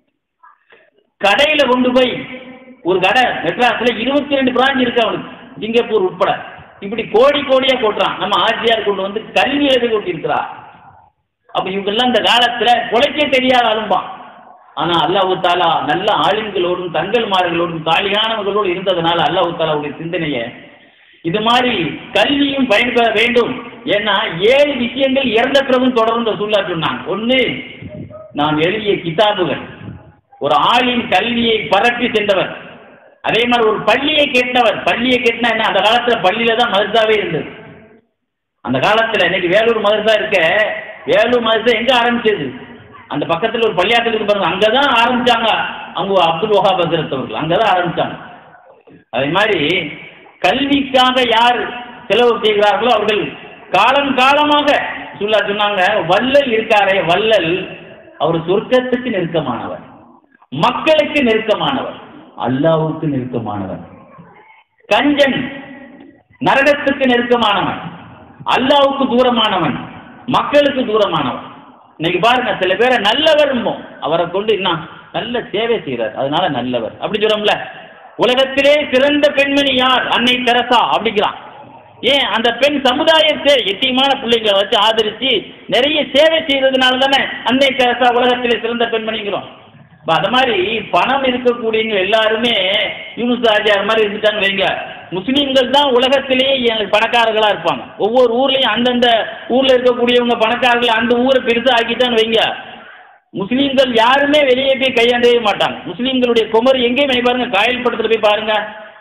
கடையில கொண்டு போய் ஒரு கடை மெட்ராஸ்ல இருபத்தி ரெண்டு பிரான்ச் இருக்கு அவனுக்கு சிங்கப்பூர் உட்பட இப்படி கோடி கோடியா போட்டுறான் நம்ம ஆர்ஜிஆர் கொண்டு வந்து கல்வியில போய் கொட்டியிருக்கிறா அப்ப இவங்கெல்லாம் இந்த காலத்துல குலைக்க தெரியாத அலும்பான் ஆனா அல்லாஹு தாலா நல்ல ஆளுங்களோடும் தங்கல்மார்களோடும் தாலியானவர்களோடு இருந்ததுனால அல்லாஹு தாலாவுடைய சிந்தனையை இது மாதிரி கல்வியும் பயன்பெற வேண்டும் ஏன்னா ஏழு விஷயங்கள் இறந்த பிறகும் தொடர்ந்து சொல்லா சொன்னாங்க ஒண்ணு நாம் எழுதிய கிதாபுகள் ஒரு ஆளின் கல்வியை பரப்பி சென்றவர் அதே மாதிரி ஒரு பள்ளியை கேட்டவர் பள்ளியை கேட்டினா என்ன அந்த காலத்துல பள்ளியில தான் மதரசாவே இருந்தது அந்த காலத்துல இன்னைக்கு வேலூர் மதரசா இருக்க வேலூர் மதரசா எங்க ஆரம்பிச்சது அந்த பக்கத்துல ஒரு பள்ளியாட்டல் இருக்கு பாருங்க அங்கதான் ஆரம்பிச்சாங்க அவங்க அப்துல் வஹாப் ஹசரத் அவர்கள் அங்கதான் ஆரம்பிச்சாங்க அதே மாதிரி கல்விக்காக யார் செலவு செய்கிறார்களோ அவர்கள் காலம் காலமாக சொல்லா சொன்னாங்க வள்ளல் இருக்காரே வள்ளல் அவர் சொர்க்கத்துக்கு நெருக்கமானவர் மக்களுக்கு நெருக்கமானவர் அல்லாவுக்கு நெருக்கமானவர் கஞ்சன் நரகத்துக்கு நெருக்கமானவன் அல்லாவுக்கு தூரமானவன் மக்களுக்கு தூரமானவன் இன்னைக்கு பாருங்க சில பேரை நல்லவர் அவரை கொண்டு என்ன நல்ல சேவை செய்கிறார் அதனால நல்லவர் அப்படி சொல்றோம்ல உலகத்திலே சிறந்த பெண்மணி யார் அன்னை தெரசா அப்படிங்கிறான் ஏன் அந்த பெண் சமுதாயத்தை எட்டியமான பிள்ளைங்களை வச்சு ஆதரிச்சு நிறைய சேவை செய்யறதுனால தானே அன்னை தெரசா உலகத்திலே சிறந்த பெண்மணிங்கிறோம் இப்போ அது மாதிரி பணம் இருக்கக்கூடியவங்க எல்லாருமே யூனுஸ் ஆஜியார் மாதிரி இருந்துட்டான்னு வைங்க முஸ்லீம்கள் தான் உலகத்திலேயே எனக்கு பணக்காரர்களாக இருப்பாங்க ஒவ்வொரு ஊர்லேயும் அந்தந்த ஊரில் இருக்கக்கூடியவங்க பணக்காரர்கள் அந்த ஊரை பெருசாக ஆக்கிட்டான்னு வைங்க முஸ்லீம்கள் யாருமே வெளியே போய் கையாண்டவே மாட்டாங்க முஸ்லீம்களுடைய குமர் எங்கேயுமே பாருங்க காயல் பட்டத்தில் போய் பாருங்க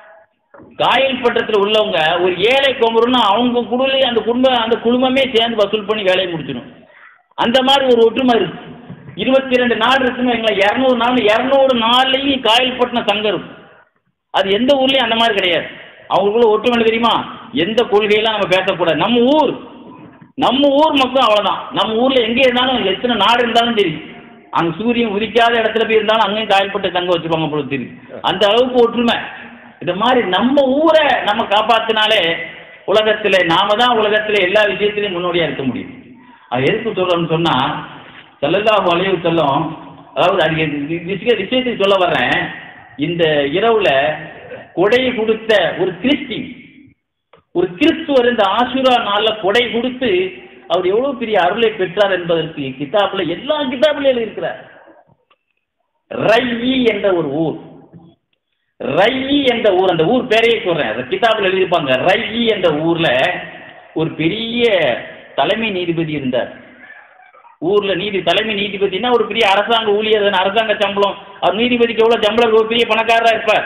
காயல் பட்டத்தில் உள்ளவங்க ஒரு ஏழை குமருன்னா அவங்க குடுல அந்த குடும்ப அந்த குடும்பமே சேர்ந்து வசூல் பண்ணி வேலையை முடிச்சிடும் அந்த மாதிரி ஒரு ஒற்றுமை இருக்கு இருபத்தி ரெண்டு நாள் இருக்குன்னு வைங்களேன் இரநூறு நாள் இரநூறு நாள்லையும் காயல்பட்டினம் சங்கம் இருக்கும் அது எந்த ஊர்லேயும் அந்த மாதிரி கிடையாது அவங்களுக்குள்ள ஒற்றுமை தெரியுமா எந்த கொள்கையெல்லாம் நம்ம பேசக்கூடாது நம்ம ஊர் நம்ம ஊர் மக்கள் அவ்வளோதான் நம்ம ஊரில் எங்கே இருந்தாலும் எத்தனை நாடு இருந்தாலும் சரி அங்கே சூரியன் உதிக்காத இடத்துல போய் இருந்தாலும் அங்கேயும் காயல்பட்டு தங்க வச்சுருவாங்க போல தெரியும் அந்த அளவுக்கு ஒற்றுமை இது மாதிரி நம்ம ஊரை நம்ம காப்பாத்தினாலே உலகத்தில் நாம தான் உலகத்தில் எல்லா விஷயத்திலையும் முன்னோடியாக இருக்க முடியும் அது எதுக்கு சொல்கிறோம்னு சொன்னால் செல்லல்லாஹு அலைஹி வஸல்லம் அதாவது அது எது- விஷய விஷயத்துக்கு சொல்ல வர்றேன் இந்த இரவுல கொடை கொடுத்த ஒரு கிறிஸ்டி ஒரு கிறிஸ்துவர் இந்த ஆசுரா நாள்ல கொடை கொடுத்து அவர் எவ்வளவு பெரிய அருளை பெற்றார் என்பதற்கு கிதாபுல எல்லா கிதாபுலையும் இருக்கிறார் ரையி என்ற ஒரு ஊர் ரையி என்ற ஊர் அந்த ஊர் பேரையே சொல்றேன் அந்த கிதாபுல எழுதியிருப்பாங்க ரையி என்ற ஊர்ல ஒரு பெரிய தலைமை நீதிபதி இருந்தார் ஊர்ல நீதி தலைமை நீதிபதினா ஒரு பெரிய அரசாங்க ஊழியர் தானே, அரசாங்க சம்பளம் அவர் நீதிபதிக்கு எவ்வளவு சம்பளம் ஒரு பெரிய பணக்காரரா இருப்பார்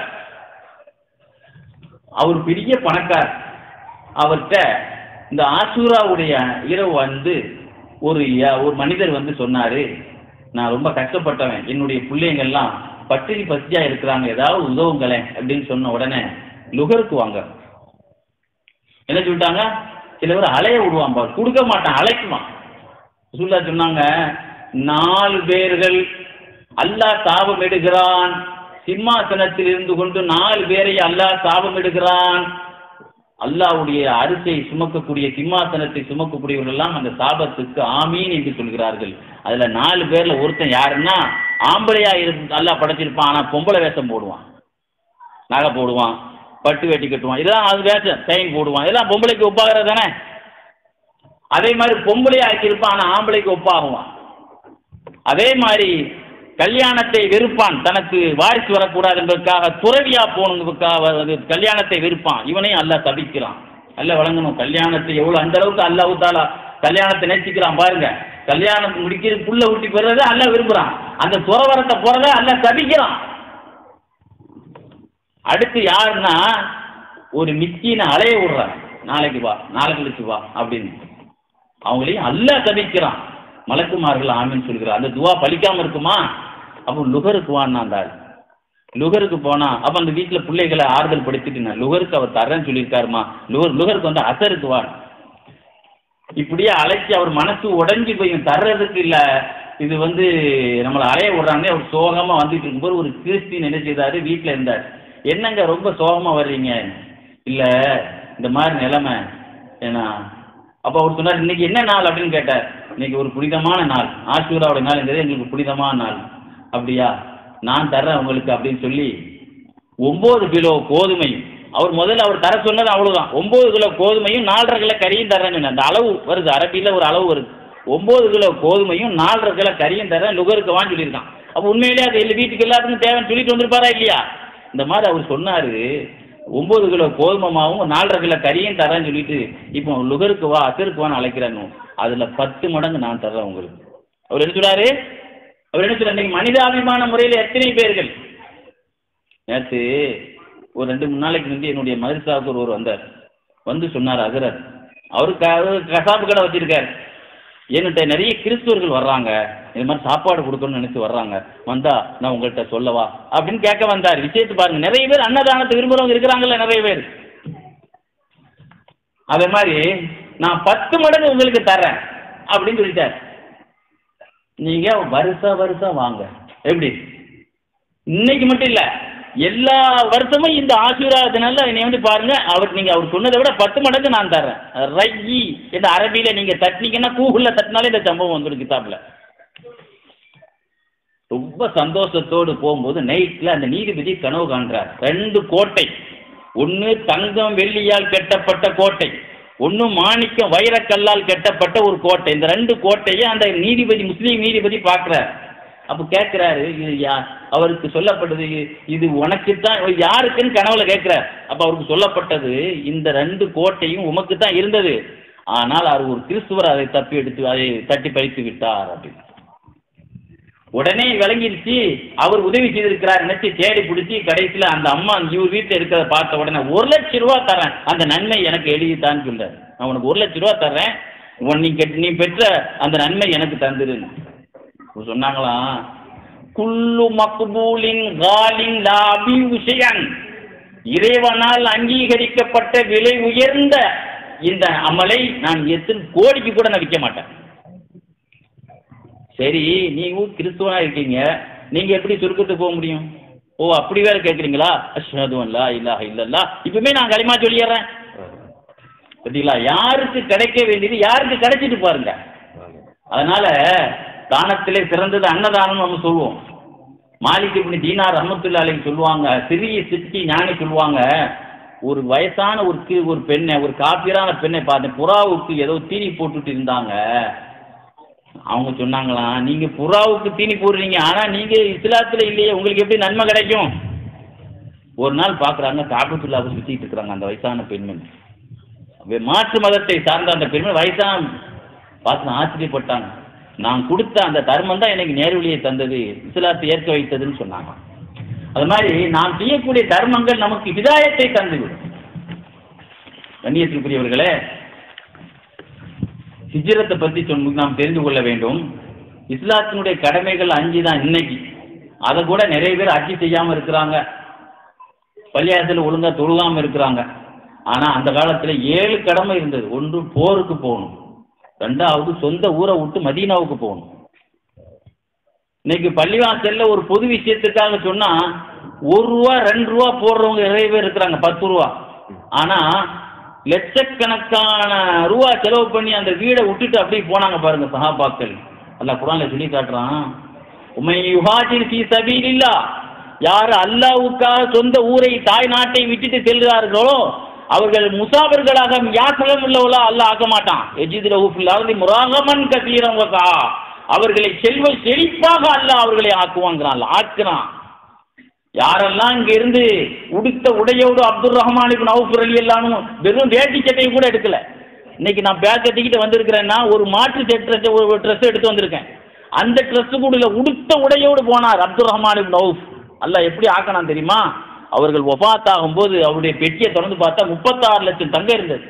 அவர் பெரிய பணக்கார் அவர்கிட்ட இந்த ஆசூராவுடைய இரவு வந்து ஒரு ய- ஒரு மனிதர் வந்து சொன்னாரு நான் ரொம்ப கஷ்டப்பட்டவன் என்னுடைய பிள்ளைங்கள்லாம் பட்டினி பசியா இருக்கிறாங்க ஏதாவது உதவுங்களேன் அப்படின்னு சொன்ன உடனே லுகருக்கு வாங்க என்ன சொல்லிட்டாங்க சில பேர் அலைய விடுவான் பாரு கொடுக்க மாட்டான் அழைக்குவான் ரசூல்லா சொன்னாங்க நாலு பேர்கள் அல்லாஹ் சாபம் எடுக்கிறான் சிம்மாசனத்தில் இருந்து கொண்டு நாலு பேரை அல்லாஹ் சாபம் எடுக்கிறான் அல்லாஹ்வுடைய அரிசை சுமக்கக்கூடிய சிம்மாசனத்தை சுமக்கக்கூடியவர்கள் எல்லாம் அந்த சாபத்துக்கு ஆமீன் என்று சொல்கிறார்கள் அதுல நாலு பேர்ல ஒருத்தன் யாருன்னா ஆம்பளையா இருந்து அல்லாஹ் படைச்சிருப்பான் ஆனா பொம்பளை வேஷம் போடுவான் நகை போடுவான் பட்டு வெட்டி கட்டுவான் இதெல்லாம் அது வேஷம் செயின் போடுவான் இதெல்லாம் பொம்பளைக்கு ஒப்பாகிறது தானே அதே மாதிரி பொம்பளையா ஆக்கியிருப்பான் ஆனால் ஆம்பளைக்கு ஒப்பாகுவான் அதே மாதிரி கல்யாணத்தை வெறுப்பான் தனக்கு வாரிசு வரக்கூடாது என்பதற்காக துறவியா போகணுங்கிறதுக்காக அது கல்யாணத்தை வெறுப்பான் இவனையும் அல்லாஹ் தவிக்கிறான் அல்ல வழங்கணும் கல்யாணத்தை எவ்வளோ அந்த அளவுக்கு அல்லாஹ் தாலா கல்யாணத்தை நேசிக்கிறான் பாருங்க கல்யாணம் முடிக்கிறது புள்ள ஊட்டி போடுறதை அல்ல விரும்புறான் அந்த துறவரத்தை போறதை அல்ல தவிக்கிறான் அடுத்து யாருன்னா ஒரு மிஸ்கீனை அலைய விடுறான் நாளைக்கு வா நாளை கழிச்சு வா அப்படின்னு அவங்களையும் அல்ல தவிக்கிறான் மலக்குமார்கள் ஆமின்னு சொல்கிறார் அந்த துவா பலிக்காம இருக்குமா அப்போ லுகருக்கு வான்னா அந்த ஆள் லுகருக்கு போனா அப்ப அந்த வீட்டுல பிள்ளைகளை ஆறுதல் படுத்திட்டு நான் லுகருக்கு அவர் தரேன்னு சொல்லியிருக்காருமா லுகர் லுகருக்கு வந்து அசருக்கு வா இப்படியே அழைச்சி அவர் மனசு உடைஞ்சு போய் தர்றதுக்கு இல்ல இது வந்து நம்மளை அலைய விடுறாங்க அவர் சோகமா வந்துட்டு இருக்கும்போது ஒரு கிறிஸ்டின் என்ன செய்தாரு வீட்டுல இருந்தார் என்னங்க ரொம்ப சோகமா வர்றீங்க இல்ல இந்த மாதிரி நிலைமை ஏன்னா அப்போ அவர் சொன்னார் இன்னைக்கு என்ன நாள் அப்படின்னு கேட்டார் இன்னைக்கு ஒரு புனிதமான நாள் ஆசூராவோட நாள்ங்கிறது எங்களுக்கு புனிதமான நாள் அப்படியா நான் தர்றேன் உங்களுக்கு அப்படின்னு சொல்லி ஒம்பது கிலோ கோதுமையும் அவர் முதல்ல அவர் தர சொன்னது அவ்வளவுதான் ஒம்பது கிலோ கோதுமையும் நாலரை கிலோ கறியும் தர்றேன்னு சொன்னார். அந்த அளவு வருது அரபியில் ஒரு அளவு வருது ஒம்பது கிலோ கோதுமையும் நாலரை கிலோ கறியும் தரேன் லுகருக்கு வான்னு சொல்லியிருக்கான் அப்போ உண்மையிலேயே அது இல்லை வீட்டுக்கு எல்லாத்துக்கும் தேவைன்னு சொல்லிட்டு வந்திருப்பாரா இல்லையா இந்த மாதிரி அவர் சொன்னார் ஒம்பது கிலோ கோதுமை மாவும் நாலரை கிலோ கறியும் தரேன்னு சொல்லிட்டு இப்போ லுகருக்கு வா அசருக்கு வான்னு அழைக்கிறான்னு அதில் பத்து மடங்கு நான் தர்றேன் உங்களுக்கு அவர் என்ன சொல்றாரு அவர் என்ன சொல்றாரு இன்னைக்கு மனிதாபிமான முறையில் எத்தனை பேர்கள் நேற்று ஒரு ரெண்டு மூணு நாளைக்கு முந்தி என்னுடைய மதரசாவுக்கு ஒருவர் வந்தார் வந்து சொன்னார் அகரர் அவருக்கு அவரு கசாப்பு கடை வச்சிருக்காரு என்கிட்ட நிறைய கிறிஸ்துவர்கள் வர்றாங்க இது மாதிரி சாப்பாடு கொடுக்கணும்னு நினைச்சு வர்றாங்க வந்தா நான் உங்கள்கிட்ட சொல்லவா அப்படின்னு கேட்க வந்தார் விஷயத்தை பாருங்க நிறைய பேர் அன்னதானத்தை விரும்புறவங்க இருக்கிறாங்கல்ல நிறைய பேர் அதே மாதிரி நான் பத்து மடங்கு உங்களுக்கு தரேன் அப்படின்னு சொல்லிட்டார் நீங்க வருஷா வருஷம் வாங்க எப்படி இன்னைக்கு மட்டும் இல்ல எல்லா வருஷமும் இந்த ஆசீர்வாதத்தினால என்னை வந்து பாருங்க அவர் நீங்க அவர் சொன்னதை விட பத்து மடங்கு நான் தர்றேன் ரையி இந்த அரபியில நீங்க தட்டினீங்கன்னா கூகுள்ல தட்டினாலே இந்த சம்பவம் வந்துடும் கிதாப்ல ரொம்ப சந்தோஷத்தோடு போகும்போது நைட்ல அந்த நீதிபதி கனவு காண்றார் ரெண்டு கோட்டை ஒன்று தங்கம் வெள்ளியால் கட்டப்பட்ட கோட்டை ஒன்று மாணிக்கம் வைரக்கல்லால் கட்டப்பட்ட ஒரு கோட்டை இந்த ரெண்டு கோட்டையை அந்த நீதிபதி முஸ்லீம் நீதிபதி பார்க்குறார் அப்போ கேட்குறாரு இது யா அவருக்கு சொல்லப்பட்டது இ- இது உனக்கு தான் யாருக்குன்னு கனவுல கேட்குறார் அப்போ அவருக்கு சொல்லப்பட்டது இந்த ரெண்டு கோட்டையும் உமக்கு தான் இருந்தது ஆனால் அவர் ஒரு கிறிஸ்துவர் அதை தப்பி எடுத்து அதை தட்டி பறித்து விட்டார் அப்படின்னு உடனே விளங்கிருச்சு அவர் உதவி செய்திருக்கிறார் நினைச்சு தேடி பிடிச்சி கடைசியில் அந்த அம்மா இவர் வீட்டில் இருக்கிறத பார்த்த உடனே ஒரு லட்ச ரூபா தரேன் அந்த நன்மை எனக்கு எழுதித்தான்னு சொல்றாரு நான் உனக்கு ஒரு லட்ச ரூபா தர்றேன் உன் நீ கெட் நீ பெற்ற அந்த நன்மை எனக்கு தந்துருன்னு இப்ப சொன்னாங்களாம் குல்லு மக்பூலின் காலின் லாபி விஷயன் இறைவனால் அங்கீகரிக்கப்பட்ட விலை உயர்ந்த இந்த அமலை நான் எத்தனை கோடிக்கு கூட நான் விற்க மாட்டேன் சரி நீங்க கிறிஸ்துவனா இருக்கீங்க நீங்க எப்படி சொர்க்கத்துக்கு போக முடியும் ஓ அப்படி வேற கேட்குறீங்களா அஷ்ஹது அல்லா இல்லாஹ இல்லல்லா இப்பவுமே நான் களிமா சொல்லிடுறேன் பார்த்தீங்களா யாருக்கு கிடைக்க வேண்டியது யாருக்கு கிடைச்சிட்டு பாருங்க அதனால தானத்திலே சிறந்தது அன்னதானம் நம்ம சொல்லுவோம் மாலிக் இப்படி தீனார் ரஹமத்துல்லா அலைஹி சொல்லுவாங்க சிறிய சிட்டி ஞானி சொல்லுவாங்க ஒரு வயசான ஒரு கி- ஒரு பெண்ணை ஒரு காப்பீரான பெண்ணை பார்த்தேன் புறாவுக்கு ஏதோ தீனி போட்டுட்டு இருந்தாங்க அவங்க சொன்னாங்களாம் நீங்க புறாவுக்கு தீனி போடுறீங்க ஆனா நீங்க இஸ்லாத்துல இல்லையே உங்களுக்கு எப்படி நன்மை கிடைக்கும் ஒரு நாள் பார்க்குறாங்க காபத்துல்லாவை சுற்றிட்டு இருக்கிறாங்க அந்த வயசான பெண்மணி வே- மாற்று மதத்தை சார்ந்த அந்த பெண்மணி வயசான பார்த்து ஆச்சரியப்பட்டாங்க நான் கொடுத்த அந்த தர்மம் தான் எனக்கு நேர்வழியை தந்தது இஸ்லாத்தை ஏற்க வைத்ததுன்னு சொன்னாங்க அது மாதிரி நாம் செய்யக்கூடிய தர்மங்கள் நமக்கு ஹிதாயத்தை தந்துவிடும் கண்ணியத்திற்குரியவர்களே ஹிஜ்ரத்தை பற்றி சொன்ன நாம் தெரிந்து கொள்ள வேண்டும் இஸ்லாத்தினுடைய கடமைகள் அஞ்சு தான் இன்னைக்கு அதை கூட நிறைய பேர் அச்சு செய்யாமல் இருக்கிறாங்க பள்ளியாசத்தில் ஒழுங்காக தொழுகாமல் இருக்கிறாங்க ஆனால் அந்த காலத்தில் ஏழு கடமை இருந்தது ஒன்று போருக்கு போகணும் ரெண்டாவது சொந்த ஊரை விட்டு மதீனாவுக்கு போகணும் இன்னைக்கு பள்ளிவாசல்ல ஒரு பொது விஷயத்துக்காக சொன்னா ஒரு ரூபா ரெண்டு ரூபா போடுறவங்க நிறைய பேர் இருக்கிறாங்க பத்து ரூபா ஆனா லட்சக்கணக்கான ரூபா செலவு பண்ணி அந்த வீடை விட்டுட்டு அப்படியே போனாங்க பாருங்க சஹாபாக்கள் அல்லாஹ் குரான்ல சொல்லி காட்டுறான் உமை யுஹாஜிர் ஃபீ சபீலில்லா யார் அல்லாவுக்காக சொந்த ஊரை தாய் நாட்டை விட்டுட்டு செல்கிறார்களோ அவர்கள் முசாபர்களாக யாசலம் உள்ளவளா அல்லாஹ் ஆக்க மாட்டான் எஜிதில் முராகமன் கசீரம் வகா அவர்களை செல்வ செழிப்பாக அல்லாஹ் அவர்களை ஆக்குவாங்கிறான் ஆக்குறான் யாரெல்லாம் இங்க இருந்து உடுத்த உடையோடு Abdul Rahman ibn Awf Ali எல்லாரும் வெறும் வேட்டி சட்டையை கூட எடுக்கல இன்னைக்கு நான் பேக் கட்டிக்கிட்டு வந்திருக்கிறேன்னா ஒரு மாற்று ட்ரெஸ் ஒரு ட்ரெஸ் எடுத்து வந்திருக்கேன் அந்த ட்ரெஸ் கூட இல்ல, உடுத்த உடையோடு போனார் Abdul Rahman ibn Awf Allah எப்படி ஆக்கணும் தெரியுமா அவர்கள் ஒஃபாத் ஆகும்போது அவருடைய பெட்டியை திறந்து பார்த்தா முப்பத்தாறு லட்சம் தங்கம் இருந்தது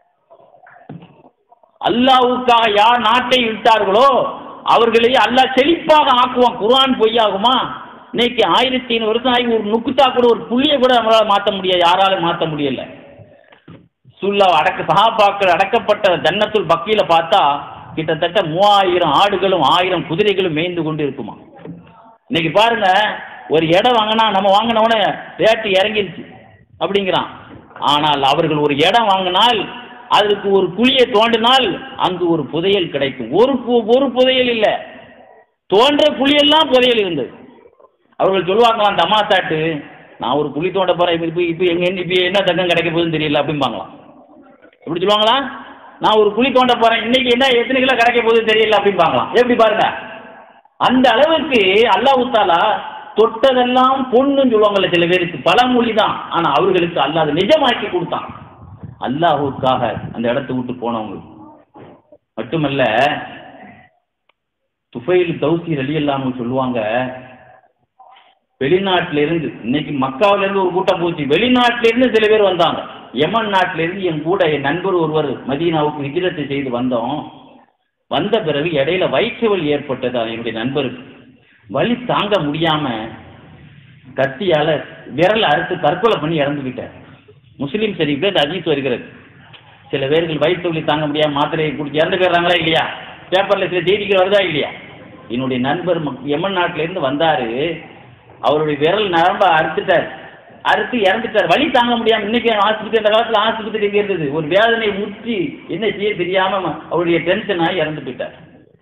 அல்லாஹ்வுக்காக யார் நாட்டை விட்டார்களோ அவர்களை அல்லாஹ் செழிப்பாக ஆக்குவான் குர்ஆன் பொய்யாகுமா இன்னைக்கு ஆயிரத்தி ஐநூறு வருஷம் ஆகி ஒரு நுக்குத்தா கூட ஒரு புள்ளியை கூட நம்மளால மாற்ற முடியாது யாராலும் மாற்ற முடியல சுல்லா அடக்க சஹாபாக்கள் அடக்கப்பட்ட ஜன்னத்துல் பக்கியில பார்த்தா கிட்டத்தட்ட மூவாயிரம் ஆடுகளும் ஆயிரம் குதிரைகளும் மேய்ந்து கொண்டு இருக்குமா இன்னைக்கு பாருங்க ஒரு இடம் வாங்கினா நம்ம வாங்கினவன ரேட்டு இறங்கிருச்சு அப்படிங்கிறான் ஆனால் அவர்கள் ஒரு இடம் வாங்கினால் அதுக்கு ஒரு குழியை தோண்டினால் அங்கு ஒரு புதையல் கிடைக்கும் ஒரு பு- ஒரு புதையல் இல்லை தோன்ற குழியெல்லாம் புதையல் இருந்தது அவர்கள் சொல்லுவாங்களாம் தமாசாட்டு நான் ஒரு குழி தோண்ட போறேன் இப்போ இப்போ இப்போ எங்க இப்போ என்ன தங்கம் கிடைக்க போகுதுன்னு தெரியல அப்படிம்பாங்களாம் எப்படி சொல்லுவாங்களா நான் ஒரு குழி தோண்ட போறேன் இன்னைக்கு என்ன எத்தனை கிலோ கிடைக்க போகுதுன்னு தெரியல அப்படிம்பாங்களாம் எப்படி பாருங்க அந்த அளவுக்கு அல்லாஹ் தாலா தொட்டதெல்லாம் பொண்ணுன்னு சொல்லுவாங்கல்ல சில பேருக்கு பழமொழி தான் ஆனா அவர்களுக்கு அல்லாஹ் அதை நிஜமாக்கி கொடுத்தான் அல்லாஹுக்காக அந்த இடத்த விட்டு போனவங்களுக்கு மட்டுமல்ல துஃபைல் தௌசி ரலி அல்லாமல் சொல்லுவாங்க வெளிநாட்டில இருந்து இன்னைக்கு மக்காவில இருந்து ஒரு கூட்டம் போச்சு வெளிநாட்டில இருந்து சில பேர் வந்தாங்க யமன் நாட்டில இருந்து என் கூட என் நண்பர் ஒருவர் மதீனாவுக்கு விஜயத்தை செய்து வந்தோம் வந்த பிறகு இடையில வயிற்று வலி ஏற்பட்டது அது என்னுடைய நண்பருக்கு வலி தாங்க முடியாம கத்தியால விரல் அறுத்து தற்கொலை பண்ணி இறந்துக்கிட்டார் முஸ்லீம் ஷெரீஃப்ல இந்த அஜீஸ் வருகிறது சில பேர்கள் வயிற்று வலி தாங்க முடியாம மாத்திரையை குடிச்சு இறந்து போயிடுறாங்களா இல்லையா பேப்பர்ல சில செய்திகள் வருதா இல்லையா என்னுடைய நண்பர் மக்- யமன் நாட்டில இருந்து வந்தாரு அவருடைய விரல் நரம்ப அறுத்துட்டார் அறுத்து இறந்துட்டார் வலி தாங்க முடியாம இன்னைக்கு ஆஸ்பத்திரி அந்த காலத்துல ஆஸ்பத்திரி எங்க இருந்தது ஒரு வேதனை முற்றி என்ன செய்ய தெரியாம ம- அவருடைய டென்ஷன் ஆகி இறந்து போயிட்டார்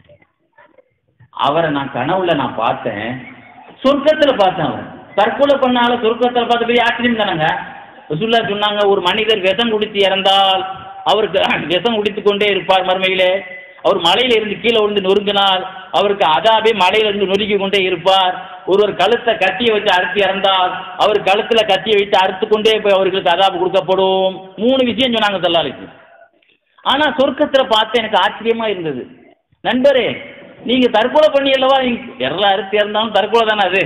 அவரை நான் கனவுல நான் பார்த்தேன் சொர்க்கத்துல பார்த்தேன் அவர் தற்கொலை பண்ணால சொர்க்கத்துல பார்த்த பெரிய ஆச்சரியம் தானங்க ரசூல்லா சொன்னாங்க ஒரு மனிதர் விஷம் குடித்து இறந்தால் அவருக்கு விஷம் குடித்து கொண்டே இருப்பார் மறுமையிலே அவர் மலையில இருந்து கீழே விழுந்து நொறுங்கினால் அவருக்கு அதாபே மலையில இருந்து நொறுக்கி கொண்டே இருப்பார் ஒருவர் கழுத்தை கத்தியை வச்சு அறுத்து இறந்தால் அவர் கழுத்துல கத்தியை வைத்து அறுத்து கொண்டே போய் அவர்களுக்கு அதாபு கொடுக்கப்படும் மூணு விஷயம் சொன்னாங்க தல்லாளுக்கு ஆனா சொர்க்கத்துல பார்த்து எனக்கு ஆச்சரியமா இருந்தது நண்பரே நீங்க தற்கொலை பண்ணி அல்லவா எல்லாம் அறுத்து இறந்தாலும் தற்கொலை தானே அது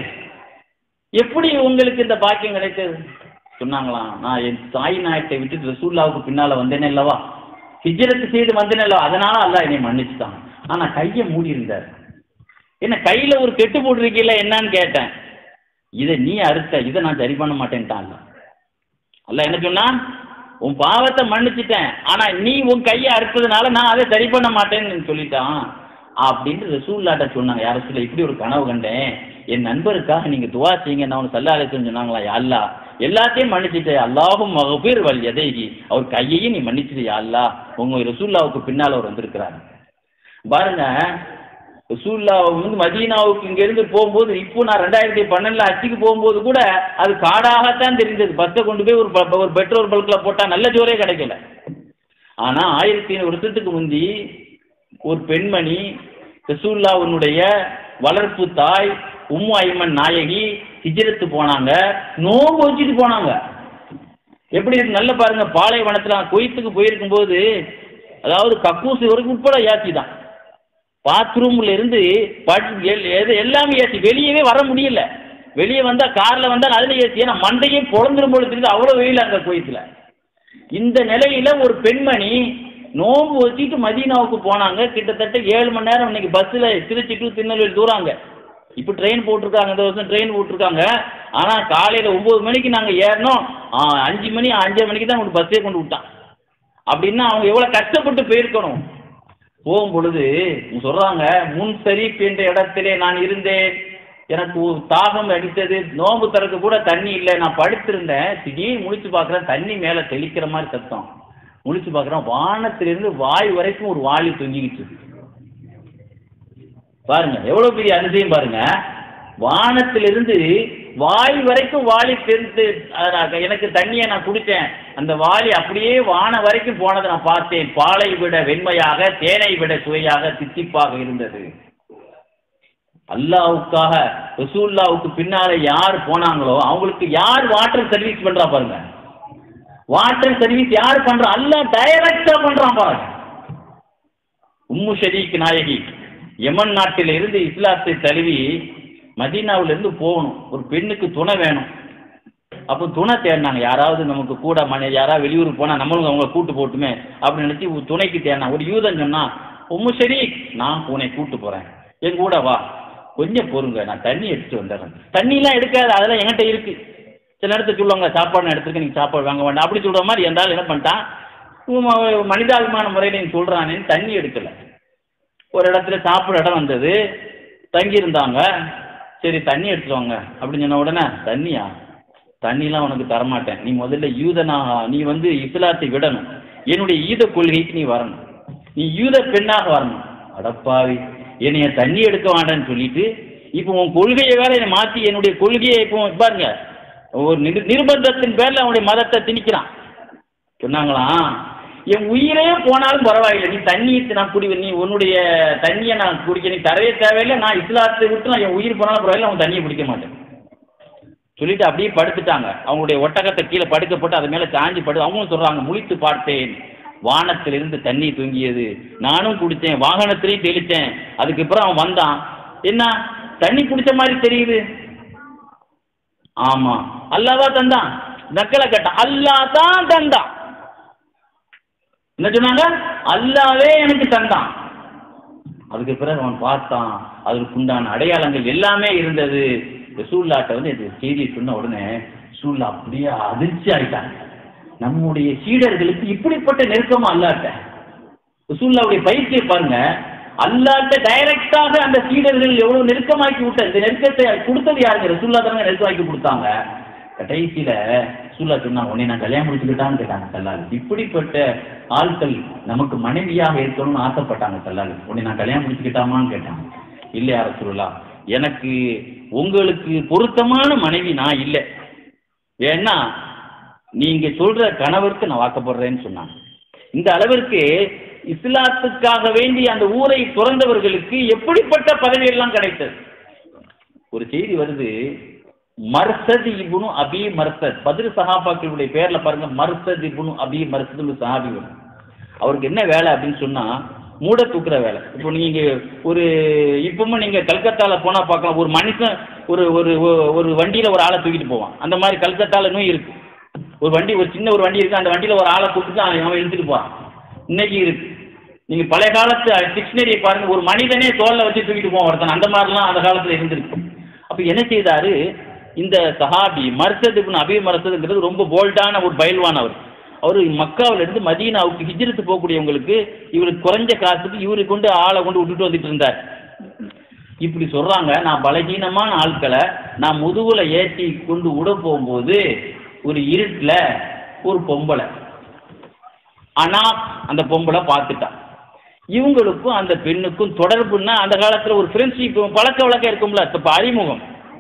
எப்படி உங்களுக்கு இந்த பாக்கியம் கிடைத்தது சொன்னாங்களாம் நான் என் தாய் நாயத்தை விட்டு ரசூல்லாவுக்கு பின்னால வந்தேனே அல்லவா ஹிஜ்ரத்து செய்து வந்தேனே அல்லவா அதனால அல்லாஹ் என்னை மன்னிச்சுட்டான் ஆனா கையை மூடி இருந்தார் என்ன கையில ஒரு கெட்டு போட்டிருக்கீல்ல என்னன்னு கேட்டேன் இதை நீ அறுத்த இதை நான் சரி பண்ண மாட்டேன்ட்டான் அல்லாஹ். அல்லாஹ் என்ன சொன்னான் உன் பாவத்தை மன்னிச்சிட்டேன் ஆனா நீ உன் கையை அறுத்ததுனால நான் அதை சரி பண்ண மாட்டேன்னு சொல்லிட்டான் அப்படின்னு ரசூல்லாட்ட சொன்னாங்க யார சொல்ல இப்படி ஒரு கனவு கண்டேன் என் நண்பருக்காக நீங்க துவா செய்யுங்க நான் உனக்கு சல்லா அழைச்சுன்னு சொன்னாங்களா யா அல்லாஹ் எல்லாத்தையும் மன்னிச்சிட்டே அல்லாஹும் மகபீர் வல் எதைகி அவர் கையையும் நீ மன்னிச்சிட்டு யா அல்லாஹ் உங்க ரசூல்லாவுக்கு பின்னால் அவர் வந்திருக்கிறார் பாருங்க ரசூல்லா வந்து மதீனாவுக்கு இங்கேருந்து போகும்போது இப்போ நான் ரெண்டாயிரத்தி பன்னெண்டில் அச்சுக்கு போகும்போது கூட அது காடாகத்தான் தெரிந்தது பஸ்ஸை கொண்டு போய் ஒரு ப- ஒரு பெட்ரோல் பல்கில் போட்டால் நல்ல ஜோரே கிடைக்கல ஆனால் ஆயிரத்தி ஐநூறு வருஷத்துக்கு முந்தி ஒரு பெண்மணி ரசூல்லாவுனுடைய வளர்ப்பு தாய் உம்மு ஐமன் நாயகி ஹிஜ்ரத்து போனாங்க நோம்பு வச்சுட்டு போனாங்க எப்படி இருக்கு நல்ல பாருங்க பாலைவனத்தில் கொய்த்துக்கு போயிருக்கும்போது அதாவது கக்கூசு வரைக்கும் உட்பட ஏசி தான் பாத்ரூம்ல இருந்து பட்- எல்- எது- எல்லாமே ஏசி வெளியவே வர முடியல வெளியே வந்தா கார்ல வந்தா அதுல ஏசி ஏன்னா மண்டையே பொழந்துரும் போல தெரியுது அவ்வளவு வெயில் அங்க கோயத்துல இந்த நிலையில ஒரு பெண்மணி நோன்பு வச்சுட்டு மதீனாவுக்கு போனாங்க கிட்டத்தட்ட ஏழு மணி நேரம் இன்னைக்கு பஸ்ஸில் திருச்சி டு திருநெல்வேலி தூராங்க இப்போ ட்ரெயின் போட்டிருக்காங்க இந்த வருஷம் ட்ரெயின் போட்டிருக்காங்க ஆனால் காலையில் ஒம்பது மணிக்கு நாங்கள் ஏறினோம் ஆ, அஞ்சு மணி அஞ்சரை மணிக்கு தான் உங்களுக்கு பஸ்ஸே கொண்டு விட்டான் அப்படின்னா அவங்க எவ்வளோ கஷ்டப்பட்டு போயிருக்கணும் போகும் பொழுது சொல்கிறாங்க முன் ஷரீப் என்ற இடத்திலே நான் இருந்தேன் எனக்கு ஒரு தாகம் அடித்தது நோம்பு திறக்க கூட தண்ணி இல்லை நான் படுத்திருந்தேன் திடீர்னு முழிச்சு பார்க்குறேன் தண்ணி மேலே தெளிக்கிற மாதிரி சத்தம் முழிச்சு பார்க்குறேன் வானத்திலிருந்து வாய் வரைக்கும் ஒரு வாளி தொங்கிக்கிட்டு இருக்கு பாருங்க எவ்வளவு பெரிய அதிசயம் பாருங்க வானத்திலிருந்து வாய் வரைக்கும் வாளி தெரிந்து எனக்கு தண்ணியை நான் குடித்தேன் அந்த வாளி அப்படியே வான வரைக்கும் போனதை நான் பார்த்தேன் பாலை விட வெண்மையாக தேனை விட சுவையாக தித்திப்பாக இருந்தது அல்லாவுக்காக ரசூல்லாவுக்கு பின்னால யார் போனாங்களோ அவங்களுக்கு யார் வாட்டர் சர்வீஸ் பண்றா பாருங்க வாட்டர் சர்வீஸ் யார் பண்றா அல்லாஹ் டைரக்டா பண்றான் பாருங்க உம்மு ஷரீக் நாயகி யமன் நாட்டில இருந்து இஸ்லாத்தை தழுவி மதீனாவுல இருந்து போகணும் ஒரு பெண்ணுக்கு துணை வேணும் அப்போ துணை தேடினாங்க யாராவது நமக்கு கூட மன யாராவது வெளியூருக்கு போனா நம்மளும் அவங்க கூட்டு போட்டுமே அப்படின்னு நினைச்சு ஒரு துணைக்கு தேடினாங்க ஒரு யூதன் சொன்னா உம்மு ஷரீக் நான் உன்னை கூட்டு போறேன் என் கூட வா கொஞ்சம் பொறுங்க நான் தண்ணி எடுத்துட்டு வந்துடுறேன் தண்ணிலாம் எடுக்காது அதெல்லாம் என்கிட்ட இருக்கு சில இடத்துல சொல்லுவாங்க சாப்பாடு நான் எடுத்துருக்கேன் நீங்கள் சாப்பாடு வாங்க வேண்டாம் அப்படி சொல்கிற மாதிரி இருந்தாலும் என்ன பண்ணிட்டான் இவன் ம- மனிதாபிமான முறையில் நீ சொல்கிறானேன்னு தண்ணி எடுக்கல ஒரு இடத்துல சாப்பிட்ற இடம் வந்தது தங்கியிருந்தாங்க சரி தண்ணி எடுத்துட்டு வாங்க அப்படின்னு சொன்ன உடனே தண்ணியா தண்ணிலாம் உனக்கு தரமாட்டேன் நீ முதல்ல யூதனா நீ வந்து இஸ்லாத்தை விடணும் என்னுடைய ஈத கொள்கைக்கு நீ வரணும் நீ யூத பெண்ணாக வரணும் அடப்பாவி என்னைய தண்ணி எடுக்க வேண்டாம்னு சொல்லிட்டு இப்போ உன் கொள்கையை வேற என்னை மாற்றி என்னுடைய கொள்கையை இப்போ பாருங்க ஒரு நிர் நிர்பந்தத்தின் பேரில் அவனுடைய மதத்தை திணிக்கிறான் சொன்னாங்களாம் என் உயிரே போனாலும் பரவாயில்லை நீ தண்ணியை நான் குடி நீ உன்னுடைய தண்ணியை நான் குடிக்க நீ தரவே தேவையில்லை நான் இஸ்லாத்தை விட்டு நான் என் உயிர் போனாலும் பரவாயில்லை அவன் தண்ணியை குடிக்க மாட்டேன் சொல்லிட்டு அப்படியே படுத்துட்டாங்க அவங்களுடைய ஒட்டகத்தை கீழே படுக்க போட்டு அது மேலே காஞ்சி படு அவங்களும் சொல்றாங்க முழித்து பார்த்தேன் வானத்திலிருந்து தண்ணி தூங்கியது நானும் குடித்தேன் வாகனத்திலையும் தெளித்தேன் அதுக்கப்புறம் அவன் வந்தான் என்ன தண்ணி குடிச்ச மாதிரி தெரியுது ஆமா அல்லாவா தந்தான் நக்கலை கேட்டான் அல்லாஹ் தான் தந்தான் என்ன சொன்னாங்க அல்லாவே எனக்கு தந்தான் அதுக்கு பிறகு அவன் பார்த்தான் அதற்கு உண்டான அடையாளங்கள் எல்லாமே இருந்தது ரசூல்லாட்ட வந்து இந்த செய்தியை சொன்ன உடனே ரசூல்லா அப்படியே அதிர்ச்சி ஆயிட்டாங்க நம்முடைய சீடர்களுக்கு இப்படிப்பட்ட நெருக்கமா அல்லாட்ட ரசூல்லாவுடைய பயிற்சியை பாருங்க அல்லாட்ட டைரக்டாக அந்த சீடர்கள் எவ்வளவு நெருக்கமாக்கி விட்ட இந்த நெருக்கத்தை கொடுத்தது யாருங்க ரசூல்லா தானே நெருக்கமாக்கி கொடுத்தாங்க கடைசியில ரசூல்லா சொன்னாங்க உன்னை நான் கல்யாணம் முடிச்சுக்கிட்டான்னு கேட்டாங்க கல்லால் இப்படிப்பட்ட ஆட்கள் நமக்கு மனைவியாக இருக்கணும்னு ஆசைப்பட்டாங்க கல்லால் உன்னை நான் கல்யாணம் முடிச்சுக்கிட்டாமான்னு கேட்டாங்க இல்லையா ரசூல்லா எனக்கு உங்களுக்கு பொருத்தமான மனைவி நான் இல்லை ஏன்னா நீங்க சொல்ற கணவருக்கு நான் வாக்கப்படுறேன்னு சொன்னாங்க இந்த அளவிற்கு இஸ்லாத்துக்காக வேண்டி அந்த ஊரை துறந்தவர்களுக்கு எப்படிப்பட்ட பதவி எல்லாம் கிடைத்தது ஒரு செய்தி வருது மர்சத் இபுனு அபி மர்சத் பதில் சஹாபாக்களுடைய பேர்ல பாருங்க மர்சத் இபுனு அபி மர்சத் சஹாபி வரும் அவருக்கு என்ன வேலை அப்படின்னு சொன்னா மூட தூக்குற வேலை இப்போ நீங்க ஒரு இப்பவும் நீங்க கல்கத்தால போனா பார்க்கலாம் ஒரு மனுஷன் ஒரு ஒரு ஒரு வண்டியில ஒரு ஆளை தூக்கிட்டு போவான் அந்த மாதிரி கல்கத்தால இன்னும் இருக்கு ஒரு வண்டி ஒரு சின்ன ஒரு வண்டி இருக்கு அந்த வண்டியில ஒரு ஆளை தூக்கிட்டு அவன் அவன் இழுத்துட்டு போறான் இன்னைக்கு இருக்கு நீங்க பழைய காலத்து டிக்ஷனரி பாருங்க ஒரு மனிதனே தோல்ல வச்சு தூக்கிட்டு போவான் ஒருத்தன் அந்த மாதிரிலாம் அந்த காலத்துல இருந்திருக்கு அப்ப என்ன செய்தாரு இந்த சஹாபி மர்சத் இப்னு அபி மர்சதுங்கிறது ரொம்ப போல்டான ஒரு பயில்வான் அவர் அவர் மக்காவுல இருந்து மதீனாவுக்கு ஹிஜ்ரத்து போகக்கூடியவங்களுக்கு இவருக்கு குறைஞ்ச காசுக்கு இவருக்கு கொண்டு ஆளை கொண்டு விட்டுட்டு வந்துட்டு இருந்தார் இப்படி சொல்றாங்க நான் பலகீனமான ஆட்களை நான் முதுகுல ஏற்றி கொண்டு விட போகும்போது ஒரு இருட்டில் ஒரு பொம்பளை ஆனா அந்த பொம்பளை பார்த்துட்டான் இவங்களுக்கும் அந்த பெண்ணுக்கும் தொடர்புன்னா அந்த காலத்துல ஒரு ஃப்ரெண்ட்ஷிப் பழக்க வழக்கம் இருக்கும்ல இப்ப அறிமுகம்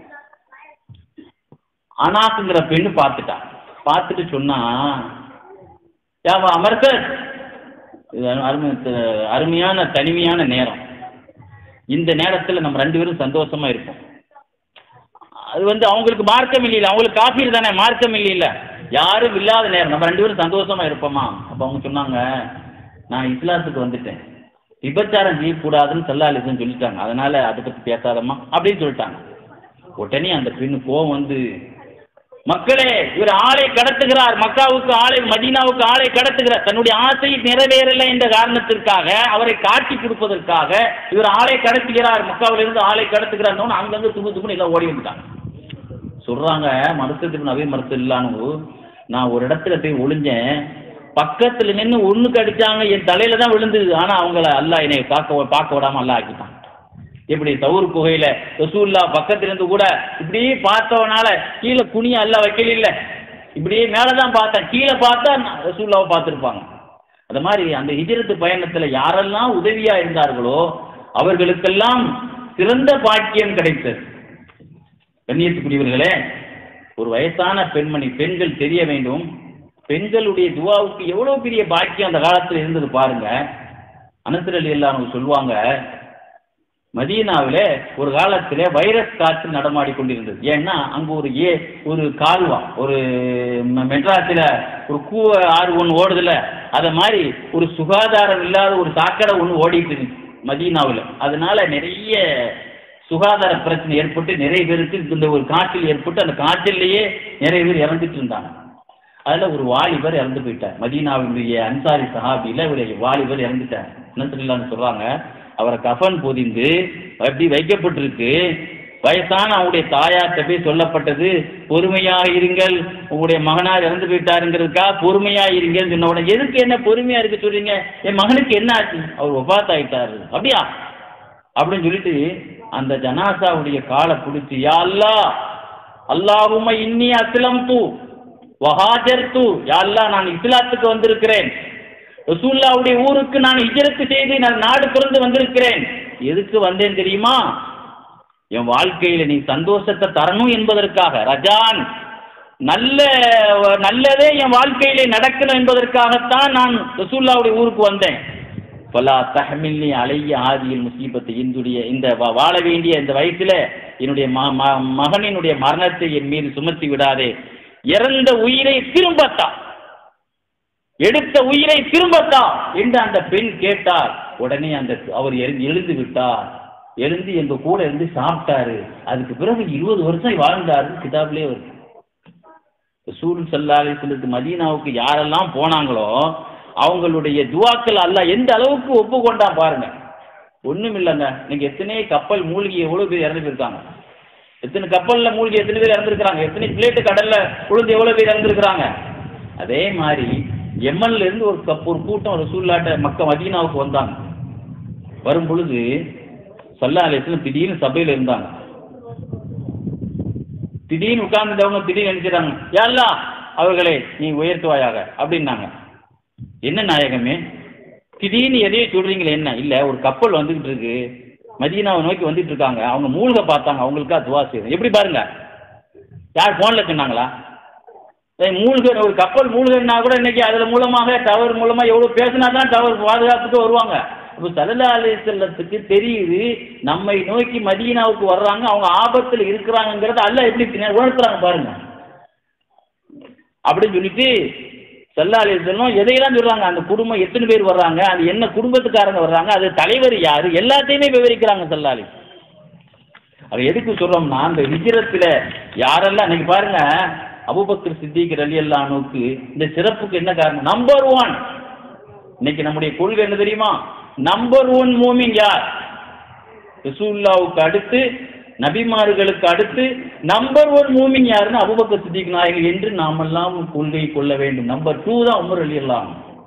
அனாக்குங்கிற பெண்ணு பார்த்துட்டான் பார்த்துட்டு சொன்னா யாவா அமர்சர் இது அருமை அருமையான தனிமையான நேரம் இந்த நேரத்தில் நம்ம ரெண்டு பேரும் சந்தோஷமா இருப்போம் அது வந்து அவங்களுக்கு மார்க்கம் இல்லையில அவங்களுக்கு காஃபீர் தானே மார்க்கம் இல்லையில யாரும் இல்லாத நேரம் நம்ம ரெண்டு பேரும் சந்தோஷமா இருப்போமா அப்போ அவங்க சொன்னாங்க நான் இஸ்லாத்துக்கு வந்துட்டேன் விபச்சாரம் செய்யக்கூடாதுன்னு சல்லாலிசன் சொல்லிட்டாங்க அதனால அதை பற்றி பேசாதம்மா அப்படின்னு சொல்லிட்டாங்க உடனே அந்த பெண்ணு கோவம் வந்து மக்களே இவர் ஆளை கடத்துகிறார் மக்காவுக்கு ஆளை மதீனாவுக்கு ஆளை கடத்துகிறார் தன்னுடைய ஆசை நிறைவேறலை என்ற காரணத்திற்காக அவரை காட்டி கொடுப்பதற்காக இவர் ஆளை கடத்துகிறார் மக்காவிலிருந்து ஆளை கடத்துகிறார் அங்கங்க தும்பு தும்பு எல்லாம் ஓடி வந்துட்டாங்க சொல்றாங்க மருத்துவத்துக்கு நவீன மருத்துவ இல்லானு நான் ஒரு இடத்துல போய் ஒளிஞ்சேன் பக்கத்துல நின்று ஒண்ணுக்கு அடிச்சாங்க என் தலையில தான் விழுந்தது ஆனா அவங்கள அல்லாஹ் என்னை பார்க்க பார்க்க விடாம அல்லாஹ் ஆக்கிட்டான் இப்படி தவுர் குகையில ரசூல்லா பக்கத்துல இருந்து கூட இப்படியே பார்த்தவனால கீழே குனிய அல்ல வைக்கல இல்ல இப்படியே மேலதான் பார்த்தேன் கீழே பார்த்தா ரசூல்லாவை பார்த்துருப்பாங்க அது மாதிரி அந்த ஹிஜ்ரத்து பயணத்துல யாரெல்லாம் உதவியா இருந்தார்களோ அவர்களுக்கெல்லாம் சிறந்த பாக்கியம் கிடைத்தது கண்ணியத்துக்குரியவர்களே ஒரு வயசான பெண்மணி பெண்கள் தெரிய வேண்டும் பெண்களுடைய துவாவுக்கு எவ்வளவு பெரிய பாக்கியம் அந்த காலத்தில் இருந்தது பாருங்க அனசர் அலி அல்லாஹ் சொல்லுவாங்க மதீனாவில் ஒரு காலத்தில் வைரஸ் காற்று நடமாடி கொண்டிருந்தது ஏன்னா அங்கே ஒரு ஏ ஒரு கால்வா ஒரு ம- மெட்ராஸில் ஒரு கூவ ஆறு ஒன்று ஓடுதுல அதை மாதிரி ஒரு சுகாதாரம் இல்லாத ஒரு சாக்கடை ஒன்று ஓடிட்டு இருந்துச்சு மதீனாவில் அதனால நிறைய சுகாதார பிரச்சனை ஏற்பட்டு நிறைய பேருக்கு இந்த ஒரு காய்ச்சல் ஏற்பட்டு அந்த காய்ச்சல்லையே நிறைய பேர் இறந்துட்டு இருந்தாங்க அதில் ஒரு வாலிபர் இறந்து போயிட்டார் மதீனாவினுடைய அன்சாரி சஹாபியில் ஒரு வாலிபர் இறந்துட்டார் என்ன சொல்லலாம்னு சொல்கிறாங்க அவரை கஃன் பொதிந்து அப்படி வைக்கப்பட்டிருக்கு வயசான அவங்களுடைய தாயார்கிட்ட போய் சொல்லப்பட்டது பொறுமையாக இருங்கள் உங்களுடைய மகனார் இறந்து போயிட்டாருங்கிறதுக்கா பொறுமையா இருங்கள் சொன்ன உடனே எதுக்கு என்ன பொறுமையா இருக்க சொல்றீங்க என் மகனுக்கு என்ன ஆச்சு அவர் ஒபாத் ஆயிட்டாரு அப்படியா அப்படின்னு சொல்லிட்டு அந்த ஜனாசாவுடைய காலை பிடிச்சி யா அல்லாஹ் அல்லாஹும்ம இன்னி அஸ்லம் தூ வஹாஜர் தூ யா அல்லாஹ் நான் இஸ்லாத்துக்கு வந்திருக்கிறேன் ரசூல்லாவுடைய ஊருக்கு நான் ஹிஜரத்து செய்து நான் நாடு பிறந்து வந்திருக்கிறேன் எதுக்கு வந்தேன் தெரியுமா என் வாழ்க்கையில நீ சந்தோஷத்தை தரணும் என்பதற்காக ரஜான் நல்ல நல்லதே என் வாழ்க்கையிலே நடக்கணும் என்பதற்காகத்தான் நான் ரசூல்லாவுடைய ஊருக்கு வந்தேன் பலா தஹமில்லி அலைய ஆதியில் முசீபத்தை இந்துடைய இந்த வா- வாழ வேண்டிய இந்த வயசுல என்னுடைய ம- ம- மகனினுடைய மரணத்தை என் மீது சுமத்தி விடாதே இறந்த உயிரை திரும்பத்தா எடுத்த உயிரை திரும்பத்தா என்று அந்த பெண் கேட்டார் உடனே அந்த அவர் எழுந்து எழுந்து விட்டார் எழுந்து எங்க கூட இருந்து சாப்பிட்டாரு அதுக்கு பிறகு இருபது வருஷம் வாழ்ந்தாரு கிதாபிலே வருது ரசூல் சல்லாஹி சொல்லுக்கு மதீனாவுக்கு யாரெல்லாம் போனாங்களோ அவங்களுடைய துவாக்கள் அல்லாஹ் எந்த அளவுக்கு ஒப்புக்கொண்டான் பாருங்க ஒண்ணும் இல்லைங்க நீங்க எத்தனை கப்பல் மூழ்கி எவ்வளவு பேர் இறந்து போயிருக்காங்க எத்தனை கப்பல்ல மூழ்கி எத்தனை பேர் இறந்துருக்காங்க எத்தனை பிளேட்டு கடல்ல உளுந்து எவ்வளவு பேர் இறந்துருக்காங்க அதே மாதிரி எம்மன்ல இருந்து ஒரு கப் ஒரு கூட்டம் ரசூல்லாட்ட மக்க மதீனாவுக்கு வந்தாங்க வரும் பொழுது சல்லா அலிஸ்லாம் திடீர்னு சபையில இருந்தாங்க திடீர்னு உட்கார்ந்துட்டவங்க திடீர்னு நினைச்சிட்டாங்க யாருலா அவர்களே நீ உயர்த்துவாயாக அப்படின்னாங்க என்ன நாயகமே திடீர்னு எதையோ சொல்றீங்களே என்ன இல்ல ஒரு கப்பல் வந்துகிட்டு இருக்கு மதீனாவை நோக்கி வந்துட்டு இருக்காங்க அவங்க மூழ்க பார்த்தாங்க அவங்களுக்கா துவா செய்யணும் எப்படி பாருங்க யார் போன்ல சொன்னாங்களா ஏய், மூழ்க ஒரு கப்பல் மூழ்கன்னா கூட இன்னைக்கு அதுல மூலமாக டவர் மூலமா எவ்வளவு பேசினா தான் டவர் பாதுகாப்புக்கு வருவாங்க இப்போ சல்லா அலிசல்லத்துக்கு தெரியுது நம்மை நோக்கி மதீனாவுக்கு வர்றாங்க அவங்க ஆபத்துல இருக்கிறாங்கங்கிறத அல்ல எப்படி பின்ன- உணர்த்துறாங்க பாருங்க அப்படின்னு சொல்லிட்டு சல்லா அலிசல்லம் எதையெல்லாம் சொல்றாங்க அந்த குடும்பம் எத்தனை பேர் வர்றாங்க அது என்ன குடும்பத்துக்காரங்க வர்றாங்க அது தலைவர் யாரு எல்லாத்தையுமே விவரிக்கிறாங்க சல்லா அலி அது எதுக்கு சொல்றோம்னா அந்த ஹிஜ்ரத்துல யாரெல்லாம் இன்னைக்கு பாருங்க அபூபக்கர் சித்திக் ரலி அல்லானுக்கு இந்த சிறப்புக்கு என்ன காரணம் நம்பர் ஒன் இன்னைக்கு நம்முடைய கொள்கை என்ன தெரியுமா நம்பர் ஒன் மூமின் யார் ரசூல்லாவுக்கு அடுத்து நபிமார்களுக்கு அடுத்து நம்பர் ஒன் மூமின் யாருன்னு அபூபக்கர் சித்திக் நாயகர் என்று நாமெல்லாம் கொள்கை கொள்ள வேண்டும் நம்பர் டூ தான் உமர் அலி அல்லாம்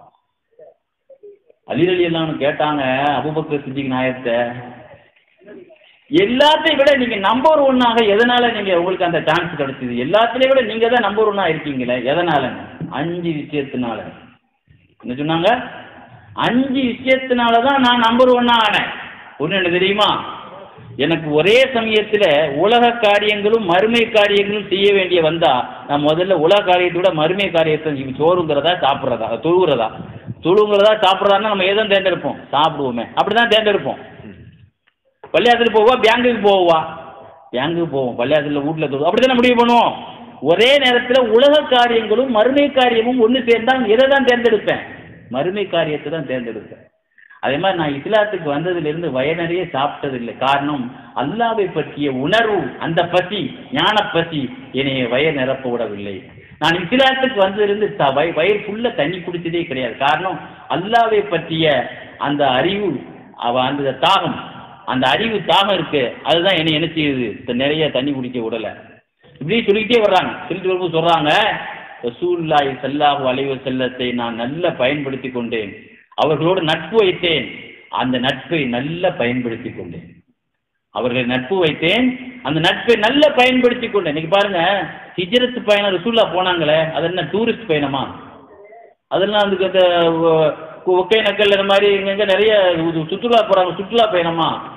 அலி அலி அல்லான்னு கேட்டாங்க அபூபக்கர் சித்திக் நாயகத்தை எல்லாத்தையும் விட நீங்க நம்பர் ஒன்னாக எதனால நீங்க உங்களுக்கு அந்த சான்ஸ் கிடைச்சது எல்லாத்துலயும் விட நீங்க தான் நம்பர் ஒன்னா இருக்கீங்களே எதனால அஞ்சு விஷயத்தினால என்ன சொன்னாங்க அஞ்சு விஷயத்தினால தான் நான் நம்பர் ஒன்னா ஆனேன் ஒண்ணு என்ன தெரியுமா எனக்கு ஒரே சமயத்துல உலக காரியங்களும் மறுமை காரியங்களும் செய்ய வேண்டிய வந்தா நான் முதல்ல உலக காரியத்தை விட மறுமை காரியத்தை இவ சோறுங்கிறதா சாப்பிட்றதா தொழுகிறதா தொழுகிறதா சாப்பிட்றதான்னா நம்ம எதை தேர்ந்தெடுப்போம் சாப்பிடுவோமே அப்படிதான் தேர்ந்தெடுப்போம் பள்ளியாசலுக்கு போவா பேங்குக்கு போவா பேங்குக்கு போவோம் பள்ளியாசலில் வீட்டில் தொழுவோம் அப்படி தானே முடிவு பண்ணுவோம் ஒரே நேரத்தில் உலக காரியங்களும் மறுமை காரியமும் ஒன்று சேர்ந்தால் எதை தான் தேர்ந்தெடுப்பேன் மறுமை காரியத்தை தான் தேர்ந்தெடுப்பேன் அதே மாதிரி நான் இஸ்லாத்துக்கு வந்ததிலிருந்து வயனறைய சாப்பிட்டதில்லை காரணம் அல்லாவை பற்றிய உணர்வு அந்த பசி ஞான பசி என்னை வயர் நிரப்ப விடவில்லை நான் இஸ்லாத்துக்கு வந்ததிலிருந்து த- வய வயிறு ஃபுல்லா தண்ணி குடிச்சதே கிடையாது காரணம் அல்லாவை பற்றிய அந்த அறிவு அவ அந்த தாகம் அந்த அறிவு தாகம் இருக்கு அதுதான் என்னை என்ன செய்யுது இப்ப நிறைய தண்ணி குடிக்க விடல இப்படி சொல்லிக்கிட்டே வர்றாங்க சொல்லிட்டு வரும்போது சொல்றாங்க ரசூலுல்லாஹி ஸல்லல்லாஹு அலைஹி வஸல்லத்தை நான் நல்ல பயன்படுத்தி கொண்டேன் அவர்களோடு நட்பு வைத்தேன் அந்த நட்பை நல்ல பயன்படுத்தி கொண்டேன் அவர்களை நட்பு வைத்தேன் அந்த நட்பை நல்ல பயன்படுத்தி கொண்டேன் இன்னைக்கு பாருங்க ஹிஜ்ரத் பயணம் ரசூல்லா போனாங்களே அது என்ன டூரிஸ்ட் பயணமா அதெல்லாம் அதுக்கு அந்த ஒ- ஒகேனக்கல் இந்த மாதிரி இங்கங்க நிறைய இது சுற்றுலா போறாங்க சுற்றுலா பயணமா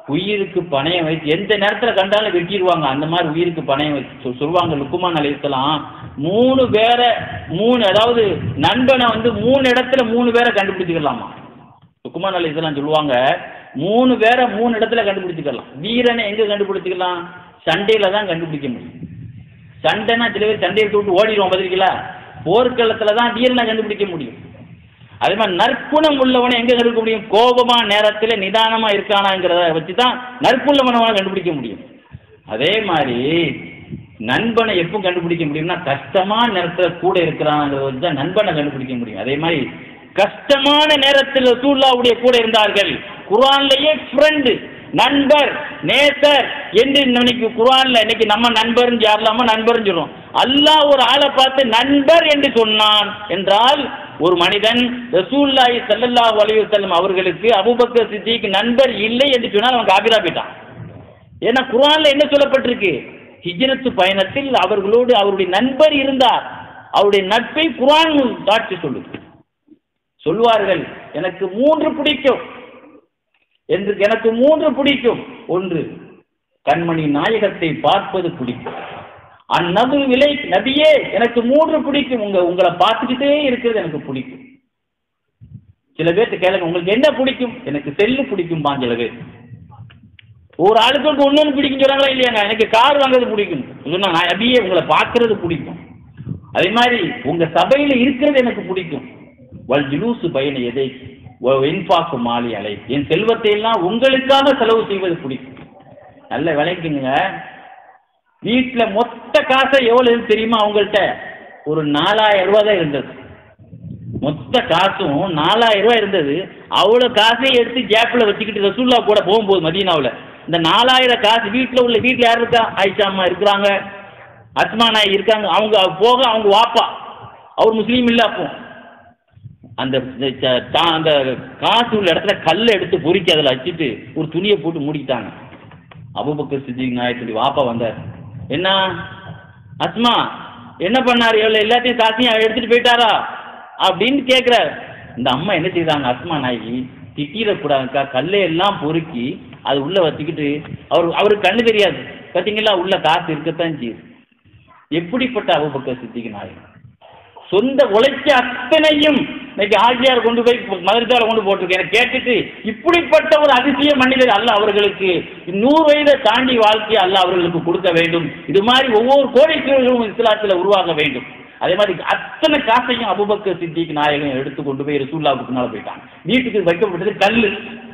உயிருக்கு பணயம் வைத்து எந்த நேரத்தில் கண்டாலும் வெட்டிடுவாங்க அந்த மாதிரி உயிருக்கு பணயம் வச்சு சொல்- சொல்லுவாங்க லுக்குமான் அலையலாம் மூணு பேரை மூணு அதாவது நண்பனை வந்து மூணு இடத்துல மூணு பேரை கண்டுபிடிச்சிக்கலாமா லுக்குமான் அலையலாம் சொல்லுவாங்க மூணு பேரை மூணு இடத்துல கண்டுபிடிச்சிக்கலாம் வீரனை எங்கே கண்டுபிடிச்சிக்கலாம் சண்டையில் தான் கண்டுபிடிக்க முடியும் சண்டைனா சில பேர் சண்டையை விட்டு ஓடிடுவோம் பார்த்திருக்கீங்களா போர்க்களத்தில் தான் வீரனை கண்டுபிடிக்க முடியும் அதே மாதிரி நற்குணம் உள்ளவனை எங்க கண்டுபிடிக்க முடியும் கோபமா நேரத்தில் நிதானமா இருக்கானாங்கிறத வச்சு தான் நற்குள்ளவனவனை கண்டுபிடிக்க முடியும் அதே மாதிரி நண்பனை எப்போ கண்டுபிடிக்க முடியும்னா கஷ்டமான நேரத்தில் கூட இருக்கிறாங்கிறத வச்சு தான் நண்பனை கண்டுபிடிக்க முடியும் அதே மாதிரி கஷ்டமான நேரத்தில் ரசூல்லாவுடைய கூட இருந்தார்கள் குர்ஆன்லயே ஃப்ரெண்டு நண்பர் நேசர் என்று இன்னைக்கு குர்ஆன்ல இன்னைக்கு நம்ம நண்பர்னு யாரெல்லாமோ நண்பர்னு சொல்றோம் அல்லாஹ் ஒரு ஆளை பார்த்து நண்பர் என்று சொன்னான் என்றால் ஒரு மனிதன் ரசூல்லாஹி ஸல்லல்லாஹு அலைஹி வஸல்லம் அவர்களுக்கு அபூபக்கர் சித்திக்கு நண்பர் இல்லை என்று சொன்னால் அவன் காபிரா போயிட்டான் ஏன்னா குர்ஆன்ல என்ன சொல்லப்பட்டிருக்கு ஹிஜ்ரத்து பயணத்தில் அவர்களோடு அவருடைய நண்பர் இருந்தார் அவருடைய நட்பை குர்ஆன் சாட்சி சொல்லுது சொல்வார்கள் எனக்கு மூன்று பிடிக்கும் என்று எனக்கு மூன்று பிடிக்கும் ஒன்று கண்மணி நாயகத்தை பார்ப்பது பிடிக்கும் அந்நது விலை நபியே எனக்கு மூன்று பிடிக்கும் உங்க உங்களை பார்த்துக்கிட்டே இருக்கிறது எனக்கு பிடிக்கும் சில பேர்த்து கேளுங்க உங்களுக்கு என்ன பிடிக்கும் எனக்கு செல்லு பிடிக்கும் சில பேர் ஒரு ஆளுக்கு வந்து ஒன்று பிடிக்கும் சொல்றாங்களா இல்லையாங்க எனக்கு கார் வாங்குறது பிடிக்கும் சொன்னாங்க நான் நபியே உங்களை பார்க்கறது பிடிக்கும் அதே மாதிரி உங்க சபையில இருக்கிறது எனக்கு பிடிக்கும் வல் ஜுலூசு பயண எதை வெண்பாக்கு மாலி அலை என் செல்வத்தை எல்லாம் உங்களுக்காக செலவு செய்வது பிடிக்கும் நல்ல விளைக்குங்க வீட்டில் மொத்த காசை எவ்வளவு தெரியுமா அவங்கள்ட்ட ஒரு நாலாயிரம் ரூபாய் தான் இருந்தது மொத்த காசும் நாலாயிரம் ரூபாய் இருந்தது அவ்வளோ காசையும் எடுத்து ஜேப்பில் வச்சுக்கிட்டு ரசூல்லா கூட போகும்போது மதீனாவில் இந்த நாலாயிரம் காசு வீட்டில் உள்ள வீட்டில் யார் இருக்கா ஆயிஷா அம்மா இருக்கிறாங்க அஸ்மா நாய் இருக்காங்க அவங்க போக அவங்க வாப்பா அவர் முஸ்லீம் இல்லை அப்போ அந்த ச- தா- அந்த காசு உள்ள இடத்துல கல்லை எடுத்து பொறுக்கி அதில் வச்சுட்டு ஒரு துணியை போட்டு மூடிக்கிட்டாங்க அபுபக்கர் சித்திக் நாயத்துடைய வாப்பா வந்தார் என்ன அஸ்மா என்ன பண்ணாரு எவ்வளோ எல்லாத்தையும் காசையும் எடுத்துட்டு போயிட்டாரா அப்படின்னு கேட்குறாரு இந்த அம்மா என்ன செய்தாங்க அஸ்மா நாயகி திட்டிடக்கூடாதுக்கா கல்லை எல்லாம் பொறுக்கி அது உள்ள வச்சுக்கிட்டு அவர் அவருக்கு கண்ணு தெரியாது பார்த்தீங்களா உள்ள காசு இருக்கத்தான் செய்யுது எப்படிப்பட்ட அபுபக்கர் சித்திக் நாயகன் சொந்த உழைச்ச அத்தனையும் இன்னைக்கு ஆட்சியார் கொண்டு போய் மதுரத்தால கொண்டு போட்டிருக்கேன் எனக்கு கேட்டுட்டு இப்படிப்பட்ட ஒரு அதிசய மனிதர் அல்ல அவர்களுக்கு நூறு வயதை தாண்டி வாழ்க்கையை அல்ல அவர்களுக்கு கொடுக்க வேண்டும் இது மாதிரி ஒவ்வொரு கோடீஸ்வரர்களும் இஸ்லாத்தில் உருவாக வேண்டும் அதே மாதிரி அத்தனை காசையும் அபுபக்கர் சித்திக்கு நாயகம் எடுத்து கொண்டு போய் ரசூல்லாவுக்கு பின்னால போயிட்டாங்க வீட்டுக்கு வைக்கப்பட்டது கல்லு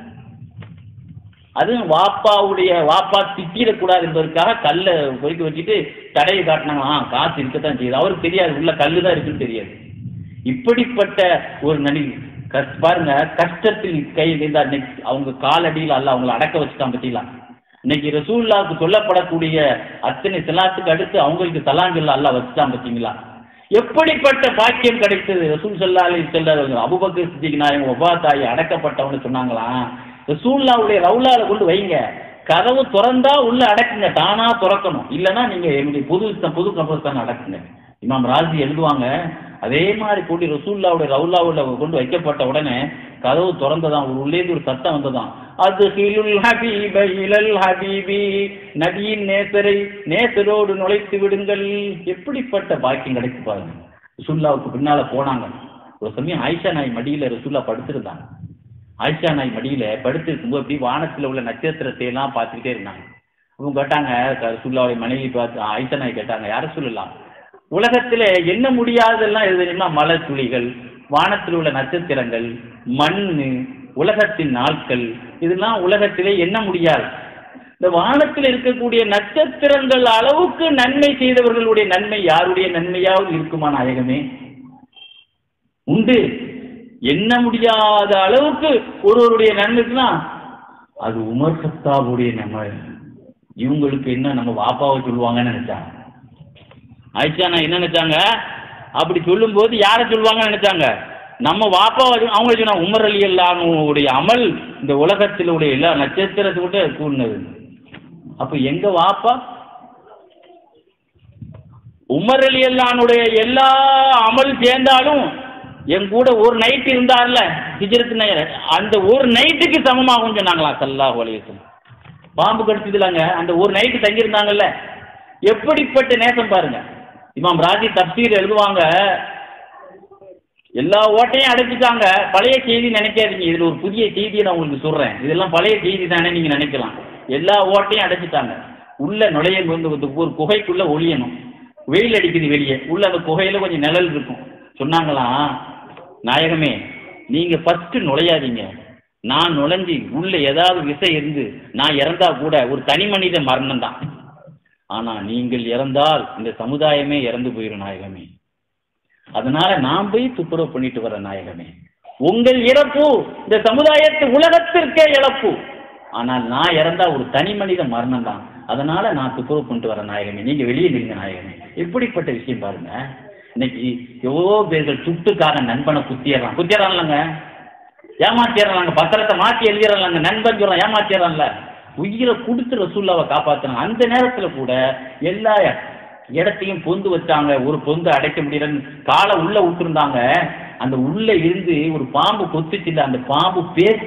அதுவும் வாப்பாவுடைய வாப்பா திட்டிடக்கூடாது என்பதற்காக கல்லை பொறுக்கி வச்சுட்டு தடையை காட்டினாங்க ஆ காசு இருக்கத்தான் செய்யுது அவருக்கு தெரியாது உள்ள கல்லு தான் இருக்குன்னு தெரியாது இப்படிப்பட்ட ஒரு நடி கஷ் பாருங்க கஷ்டத்தில் கை இருந்தா இன்னைக்கு அவங்க காலடியில் அல்ல அவங்கள அடக்க வச்சுட்டான் பத்திலாம் இன்னைக்கு ரசூல்லாவுக்கு சொல்லப்படக்கூடிய அத்தனை செலாத்துக்கு அடுத்து அவங்களுக்கு தலாங்கல்ல அல்ல வச்சுட்டான் பார்த்தீங்களா எப்படிப்பட்ட பாக்கியம் கிடைத்தது ரசூல் சல்லா அலி செல்லார் அபுபக்கர் சித்திக் நாயகம் ஒவ்வா தாய் அடக்கப்பட்டவன்னு சொன்னாங்களாம் ரசூல்லாவுடைய ரவுலால கொண்டு வைங்க கதவு திறந்தா உள்ள அடக்குங்க தானா திறக்கணும் இல்லைன்னா நீங்க என்னுடைய புது புது கபர்ஸ்தான் அடக்குங்க இமாம் ராஜி எழுதுவாங்க அதே மாதிரி கூடி ரசூல்லாவுடைய ரவுலாவுல கொண்டு வைக்கப்பட்ட உடனே கதவு திறந்ததாம் ஒரு உள்ளேந்து ஒரு சத்தம் வந்ததாம் அது ஹிலுல் ஹபீப இலல் ஹபீபி நபியின் நேசரை நேசரோடு நுழைத்து விடுங்கள் எப்படிப்பட்ட பாக்கியம் கிடைச்சு பாருங்க ரசூல்லாவுக்கு பின்னால போனாங்க ஒரு சமயம் ஆயிஷா நாய் மடியில ரசூல்லா படுத்திருந்தாங்க ஆயிஷா நாய் மடியில படுத்திருக்கும்போது அப்படி வானத்துல உள்ள நட்சத்திரத்தை எல்லாம் பார்த்துக்கிட்டே இருந்தாங்க அவங்க கேட்டாங்க க- ரசூல்லாவுடைய மனைவி பார்த்து ஆயிஷா நாய் கேட்டாங்க யார சொல்லலாம் உலகத்துல எண்ண முடியாததெல்லாம் எது தெரியுமா மலை துளிகள் வானத்தில் உள்ள நட்சத்திரங்கள் மண் உலகத்தின் நாட்கள் இதெல்லாம் உலகத்திலே எண்ண முடியாது இந்த வானத்தில் இருக்கக்கூடிய நட்சத்திரங்கள் அளவுக்கு நன்மை செய்தவர்களுடைய நன்மை யாருடைய நன்மையாவது இருக்குமா நாயகமே உண்டு எண்ண முடியாத அளவுக்கு ஒருவருடைய நன்மைக்குன்னா அது உமர் சத்தாவுடைய நன்மை இவங்களுக்கு என்ன நம்ம வாப்பாவை சொல்லுவாங்கன்னு நினைச்சாங்க ஆயிஷா நான் என்ன நினைச்சாங்க அப்படி சொல்லும்போது யாரை சொல்லுவாங்கன்னு நினைச்சாங்க நம்ம வாப்பாவை சொல்~ அவங்க சொன்னாங்க உமர் அலி அல்லானுடைய அமல் இந்த உலகத்தில் உடைய எல்லா நட்சத்திரத்தை விட்டு கூடினது அப்ப எங்க வாப்பா உமர் அலி அல்லானுடைய எல்லா அமல் சேர்ந்தாலும் என் கூட ஒரு நைட் இருந்தார்ல ஹிஜ்ரத் நை- அந்த ஒரு நைட்டுக்கு சமமாகும் சொன்னாங்களா சல்லாஹ் அலையம் பாம்பு கடிச்சதுலாங்க அந்த ஒரு நைட்டு தங்கியிருந்தாங்கல்ல எப்படிப்பட்ட நேசம் பாருங்க இமாம் ராஜி தப்சீர் எழுதுவாங்க எல்லா ஓட்டையும் அடைச்சிட்டாங்க பழைய செய்தி நினைக்காதீங்க இதுல ஒரு புதிய செய்தியை நான் உங்களுக்கு சொல்றேன் இதெல்லாம் பழைய செய்தி தானே நீங்க நினைக்கலாம் எல்லா ஓட்டையும் அடைச்சிட்டாங்க உள்ள நுழைய வந்து ஒரு குகைக்குள்ள ஒளியணும் வெயில் அடிக்குது வெளியே உள்ள அந்த குகையில கொஞ்சம் நிழல் இருக்கும் சொன்னாங்களாம் நாயகமே நீங்க ஃபர்ஸ்ட் நுழையாதீங்க நான் நுழைஞ்சி உள்ள ஏதாவது விசை இருந்து நான் இறந்தா கூட ஒரு தனி மனித மரணம் தான் ஆனா நீங்கள் இறந்தால் இந்த சமுதாயமே இறந்து போயிடும் நாயகமே அதனால நான் போய் துப்புரவு பண்ணிட்டு வர நாயகமே உங்கள் இறப்பு இந்த சமுதாயத்து உலகத்திற்கே இழப்பு ஆனால் நான் இறந்தா ஒரு தனி மனித மரணம் தான் அதனால நான் துப்புரவு பண்ணிட்டு வர நாயகமே நீங்க வெளியே நில்லுங்க நாயகமே எப்படிப்பட்ட விஷயம் பாருங்க இன்னைக்கு எவ்வளோ பேர்கள் சுட்டுக்காக நண்பனை குத்திடுறான் குத்திடுறான்லங்க ஏமாத்திடுறாங்க பத்திரத்தை மாற்றி எழுதிடுறாங்க நண்பன் சொல்றான் ஏமாத்திடுறான்ல உயிரை கொடுத்து ரசூல்லாவை காப்பாத்துறாங்க அந்த நேரத்துல கூட எல்லா இடத்தையும் பொந்து வச்சாங்க ஒரு பொந்து அடைக்க முடியலன்னு காலை உள்ள விட்டுருந்தாங்க அந்த உள்ள இருந்து ஒரு பாம்பு கொத்துச்சு இல்ல அந்த பாம்பு பேசு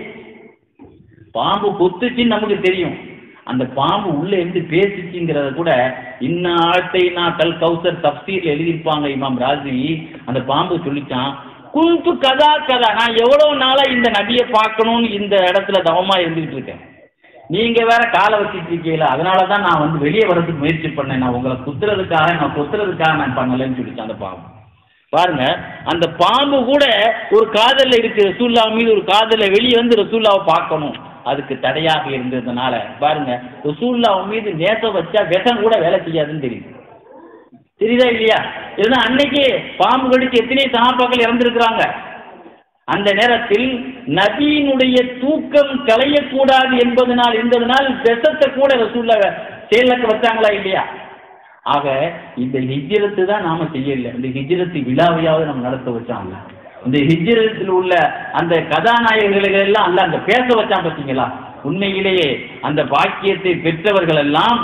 பாம்பு கொத்துச்சுன்னு நமக்கு தெரியும் அந்த பாம்பு உள்ள இருந்து பேசிச்சுங்கிறத கூட இன்ன ஆழ்த்தை நான் கல் கௌசர் தப்சீர்ல எழுதியிருப்பாங்க இமாம் ராஜி அந்த பாம்பு சொல்லிச்சான் குந்து கதா கதா நான் எவ்வளவு நாளா இந்த நபியை பார்க்கணும்னு இந்த இடத்துல தவமா இருந்துகிட்டு இருக்கேன் நீங்க வேற காலை வச்சுட்டு இருக்கீங்களா அதனால தான் நான் வந்து வெளியே வர்றதுக்கு முயற்சி பண்ணேன் நான் உங்களை குத்துறதுக்காக நான் குத்துறதுக்காக நான் பண்ணலைன்னு சொல்லிச்சு அந்த பாம்பு பாருங்க அந்த பாம்பு கூட ஒரு காதல்ல இருக்கு ரசூல்லா மீது ஒரு காதல்ல வெளியே வந்து ரசூல்லாவை பார்க்கணும் அதுக்கு தடையாக இருந்ததுனால பாருங்க ரசூல்லா மீது நேசம் வச்சா விஷம் கூட வேலை செய்யாதுன்னு தெரியுது தெரியுதா இல்லையா ஏன்னா அன்னைக்கு பாம்பு கடிச்சு எத்தனை சகாபாக்கள் இறந்திருக்கிறாங்க அந்த நேரத்தில் நபியினுடைய தூக்கம் களையக்கூடாது என்பதனால் என்பதனால் விஷத்தை கூட ரசூல்லா செயலுக்கு வச்சாங்களா இல்லையா ஆக இந்த ஹிஜ்ரத்து தான் நாம செய்யல இந்த ஹிஜ்ரத்து விழாவையாவது நம்ம நடத்த வச்சாங்க இந்த ஹிஜ்ரத்தில் உள்ள அந்த கதாநாயகர்களை எல்லாம் அல்ல அந்த பேச வச்சான் பார்த்தீங்களா உண்மையிலேயே அந்த பாக்கியத்தை பெற்றவர்கள் எல்லாம்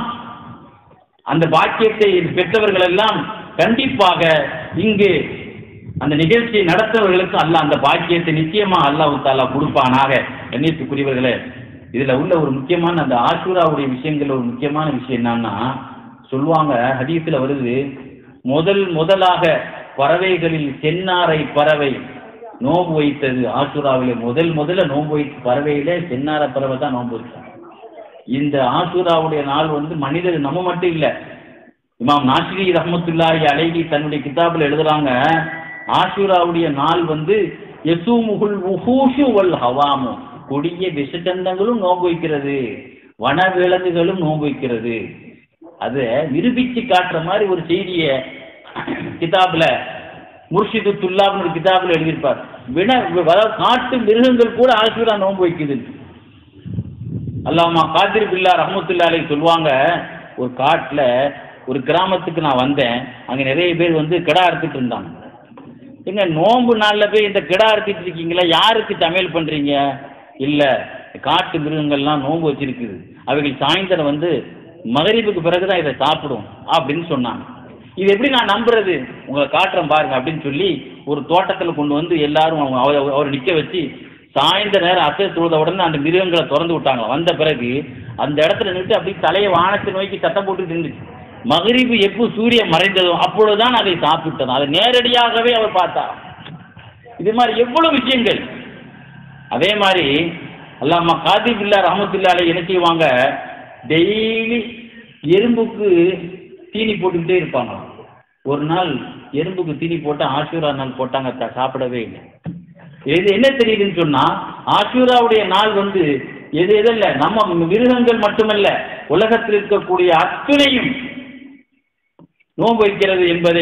அந்த பாக்கியத்தை பெற்றவர்கள் எல்லாம் கண்டிப்பாக இங்கு அந்த நிகழ்ச்சியை நடத்தவர்களுக்கு அல்லாஹ் அந்த பாக்கியத்தை நிச்சயமா அல்லாஹ் தாலா கொடுப்பானாக எண்ணியத்துக்குரியவர்களே இதுல உள்ள ஒரு முக்கியமான அந்த ஆசூராவுடைய விஷயங்கள் ஒரு முக்கியமான விஷயம் என்னன்னா சொல்லுவாங்க ஹதீஸ்ல வருது முதல் முதலாக பறவைகளில் சென்னாரை பறவை நோன்பு வைத்தது ஆசூராவிலே முதல் முதல்ல நோன்பு வைத்த பறவையிலே சென்னார பறவை தான் நோன்பு வைத்தாங்க இந்த ஆசூராவுடைய நாள் வந்து மனிதர் நம்ம மட்டும் இல்லை இமாம் நாசிரி ரஹமத்துல்லாஹி அலைஹி தன்னுடைய கிதாபில் எழுதுறாங்க ஆஷூராவுடைய நாள் வந்து யசூமுகுல் உஹூஷு வல் ஹவாமு கொடிய விஷச்சந்தங்களும் நோன்பு வைக்கிறது வன விலங்குகளும் நோன்பு வைக்கிறது அதை நிரூபிச்சு காட்டுற மாதிரி ஒரு செய்தியை கிதாபில் முர்ஷிது துல்லாப்னு ஒரு கிதாபில் எழுதியிருப்பார் வின அதாவது காட்டு மிருகங்கள் கூட ஆஷூரா நோன்பு வைக்குது அல்லாமா காதிர் பில்லா ரஹமத்துல்லா அலை சொல்லுவாங்க ஒரு காட்டில் ஒரு கிராமத்துக்கு நான் வந்தேன் அங்கே நிறைய பேர் வந்து கிடா அறுத்துட்டு இருந்தாங்க எங்க நோன்பு நாளில் போய் இந்த கிடா அறுத்துட்டு இருக்கீங்களா யாருக்கு சமையல் பண்ணுறீங்க இல்லை காட்டு மிருகங்கள்லாம் நோன்பு வச்சிருக்குது அவைகள் சாயந்தரம் வந்து மகரிப்புக்கு பிறகு தான் இதை சாப்பிடும் அப்படின்னு சொன்னாங்க இது எப்படி நான் நம்புறது உங்களை காட்டுறேன் பாருங்க அப்படின்னு சொல்லி ஒரு தோட்டத்தில் கொண்டு வந்து எல்லாரும் அவங்க அவரை அவரை நிற்க வச்சு சாயந்தர நேரம் அசை தொழுத உடனே அந்த மிருகங்களை திறந்து விட்டாங்க வந்த பிறகு அந்த இடத்துல நின்று அப்படியே தலையை வானத்தை நோக்கி சத்தம் போட்டு நின்றுச்சு மகரிபு எப்போ சூரியன் மறைந்ததோ அப்பொழுதுதான் அதை சாப்பிட்டது அதை நேரடியாகவே அவர் பார்த்தார் இது மாதிரி எவ்வளவு விஷயங்கள் அதே மாதிரி அல்லாமா காதிபில்லா ரஹமத்துல்லால என்ன செய்வாங்க டெய்லி எறும்புக்கு தீனி போட்டுக்கிட்டே இருப்பாங்க ஒரு நாள் எறும்புக்கு தீனி போட்டு ஆசூரா நாள் போட்டாங்க த- சாப்பிடவே இல்லை இது என்ன தெரியுதுன்னு சொன்னா ஆஷூராவுடைய நாள் வந்து எது எதில்ல நம்ம மிருகங்கள் மட்டுமல்ல உலகத்தில் இருக்கக்கூடிய அத்துணையும் நோன்பு வைக்கிறது என்பதை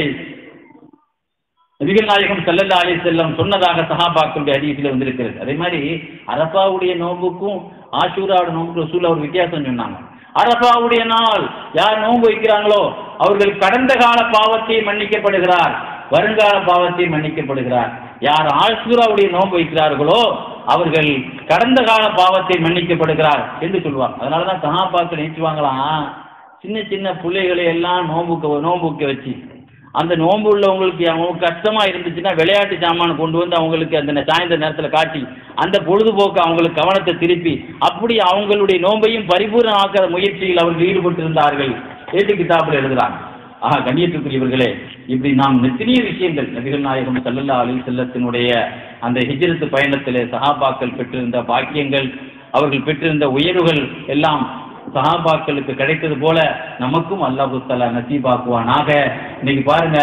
நபிகள் நாயகம் ஸல்லல்லாஹு அலைஹி செல்லம் சொன்னதாக சஹாபாக்களுடைய ஹதீஸில் வந்திருக்கிறது அதே மாதிரி அரபாவுடைய நோன்புக்கும் ஆஷூராவுடைய நோன்புக்கும் ரசூல் ஒரு வித்தியாசம் சொன்னாங்க அரபாவுடைய நாள் யார் நோன்பு வைக்கிறாங்களோ அவர்கள் கடந்த கால பாவத்தை மன்னிக்கப்படுகிறார் வருங்கால பாவத்தை மன்னிக்கப்படுகிறார் யார் ஆஷூராவுடைய நோன்பு வைக்கிறார்களோ அவர்கள் கடந்த கால பாவத்தை மன்னிக்கப்படுகிறார் என்று சொல்லுவாங்க அதனால தான் சஹாபாக்கள் நினைச்சுவாங்களாம் சின்ன சின்ன பிள்ளைகளை எல்லாம் நோம்புக்கு நோம்புக்க வச்சு அந்த நோன்பு உள்ளவங்களுக்கு அவங்க கஷ்டமா இருந்துச்சுன்னா விளையாட்டு சாமான் கொண்டு வந்து அவங்களுக்கு அந்த நே- சாயந்தர நேரத்தில் காட்டி அந்த பொழுதுபோக்கு அவங்களுக்கு கவனத்தை திருப்பி அப்படி அவங்களுடைய நோன்பையும் பரிபூர்ணம் ஆக்கிற முயற்சியில் அவர்கள் ஈடுபட்டிருந்தார்கள் ஏட்டு கிதாபில் எழுதுறாங்க ஆஹா கண்ணியத்துக்குரியவர்களே இப்படி நாம் எத்தனைய விஷயங்கள் நபிகள் நாயகம் சல்லல்லா அலி செல்லத்தினுடைய அந்த ஹிஜ்ரத்து பயணத்திலே சஹாபாக்கள் பெற்றிருந்த பாக்கியங்கள் அவர்கள் பெற்றிருந்த உயர்வுகள் எல்லாம் சஹாபாக்களுக்கு கிடைத்தது போல நமக்கும் அல்லாஹு தலா நசீபாக்குவானாக இன்னைக்கு பாருங்க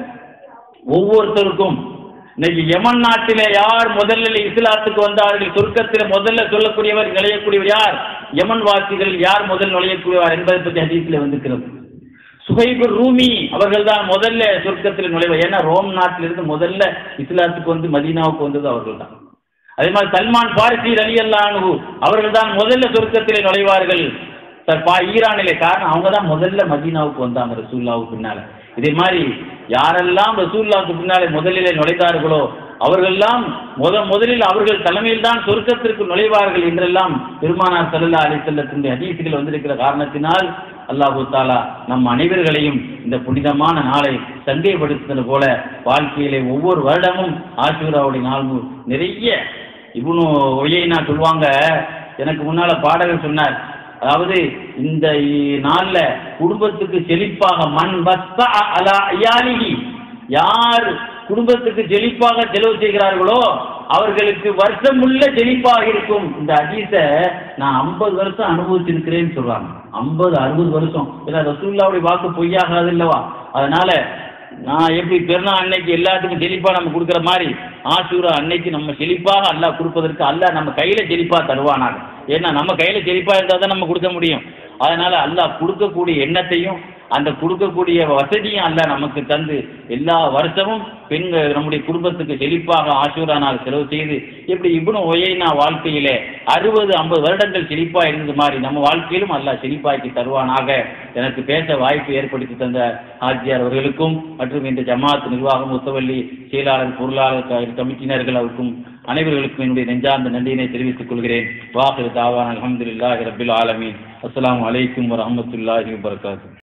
ஒவ்வொருத்தருக்கும் இன்னைக்கு யமன் நாட்டிலே யார் முதல்ல இஸ்லாத்துக்கு வந்தார்கள் சொர்க்கத்தில் முதல்ல சொல்லக்கூடியவர் நுழையக்கூடியவர் யார் யமன் வாசிகள் யார் முதல் நுழையக்கூடியவர் என்பதை பற்றி ஹதீஸில் வந்திருக்கிறது சுஹைபு ரூமி அவர்கள் தான் முதல்ல சொர்க்கத்தில் நுழைவர் ஏன்னா ரோம் நாட்டிலிருந்து முதல்ல இஸ்லாத்துக்கு வந்து மதீனாவுக்கு வந்தது அவர்கள் தான் அதே மாதிரி சல்மான் பாரிசி அலி அல்லானு அவர்கள் தான் முதல்ல சொர்க்கத்திலே நுழைவார்கள் சார் பா ஈரானிலே காரணம் அவங்க தான் முதல்ல மதீனாவுக்கு வந்தாங்க ரசூல்லாவுக்கு பின்னால இதே மாதிரி யாரெல்லாம் ரசூல்லாவுக்கு பின்னாலே முதலிலே நுழைந்தார்களோ அவர்களெல்லாம் முத முதலில் அவர்கள் தலைமையில் தான் சொர்க்கத்திற்கு நுழைவார்கள் என்றெல்லாம் பெருமானார் சல்லல்லா அலி செல்லத்தினுடைய ஹதீசுகள் வந்திருக்கிற காரணத்தினால் அல்லாஹு தாலா நம் அனைவர்களையும் இந்த புனிதமான நாளை சந்தேகப்படுத்துவது போல வாழ்க்கையிலே ஒவ்வொரு வருடமும் ஆசூராவுடைய நாள் மு- நிறைய இவனு ஒய்யினா சொல்லுவாங்க எனக்கு முன்னால பாடகர் சொன்னார் அதாவது இந்த இ- நாள்ல குடும்பத்துக்கு செழிப்பாக மண் பஸ்தா அலா ஐயாலிகி யார் குடும்பத்துக்கு செழிப்பாக செலவு செய்கிறார்களோ அவர்களுக்கு வருஷம் உள்ள செழிப்பாக இருக்கும் இந்த ஹதீஸ நான் ஐம்பது வருஷம் அனுபவிச்சிருக்கிறேன்னு சொல்றாங்க ஐம்பது அறுபது வருஷம் ஏன்னா ரசூல்லாவுடைய வாக்கு பொய்யாகாது இல்லவா அதனால நான் எப்படி பெருநாள் அன்னைக்கு எல்லாத்துக்கும் செழிப்பா நம்ம கொடுக்குற மாதிரி ஆசூரா அன்னைக்கு நம்ம செழிப்பாக அல்லாஹ் கொடுப்பதற்கு அல்லாஹ் நம்ம கையில செழிப்பா தருவானாங்க ஏன்னா நம்ம கையில செழிப்பா இருந்தால் தான் நம்ம கொடுக்க முடியும் அதனால அல்லாஹ் கொடுக்கக்கூடிய எண்ணத்தையும் அந்த கொடுக்கக்கூடிய வசதியும் அல்லாஹ் நமக்கு தந்து எல்லா வருஷமும் பெண்கள் நம்முடைய குடும்பத்துக்கு செழிப்பாக ஆசூரா நாள் செலவு செய்து இப்படி இப்னு ஒய்னா வாழ்க்கையிலே அறுபது ஐம்பது வருடங்கள் செழிப்பா இருந்தது மாதிரி நம்ம வாழ்க்கையிலும் அல்லாஹ் செழிப்பாக்கி தருவானாக எனக்கு பேச வாய்ப்பு ஏற்படுத்தி தந்த ஆட்சியார் அவர்களுக்கும் மற்றும் இந்த ஜமாத் நிர்வாகம் முத்தவள்ளி செயலாளர் பொருளாளர் க- கமிட்டியினர்கள் அவருக்கும் அனைவர்களுக்கும் என்னுடைய நெஞ்சார்ந்த நன்றியினை தெரிவித்துக் கொள்கிறேன் வாஹிர் தாவான் அல்ஹம்துலில்லாஹி ரப்பில் ஆலமீன் அஸ்ஸலாமு அலைக்கும் வரஹ்மத்துல்லாஹி வபரகாத்துஹு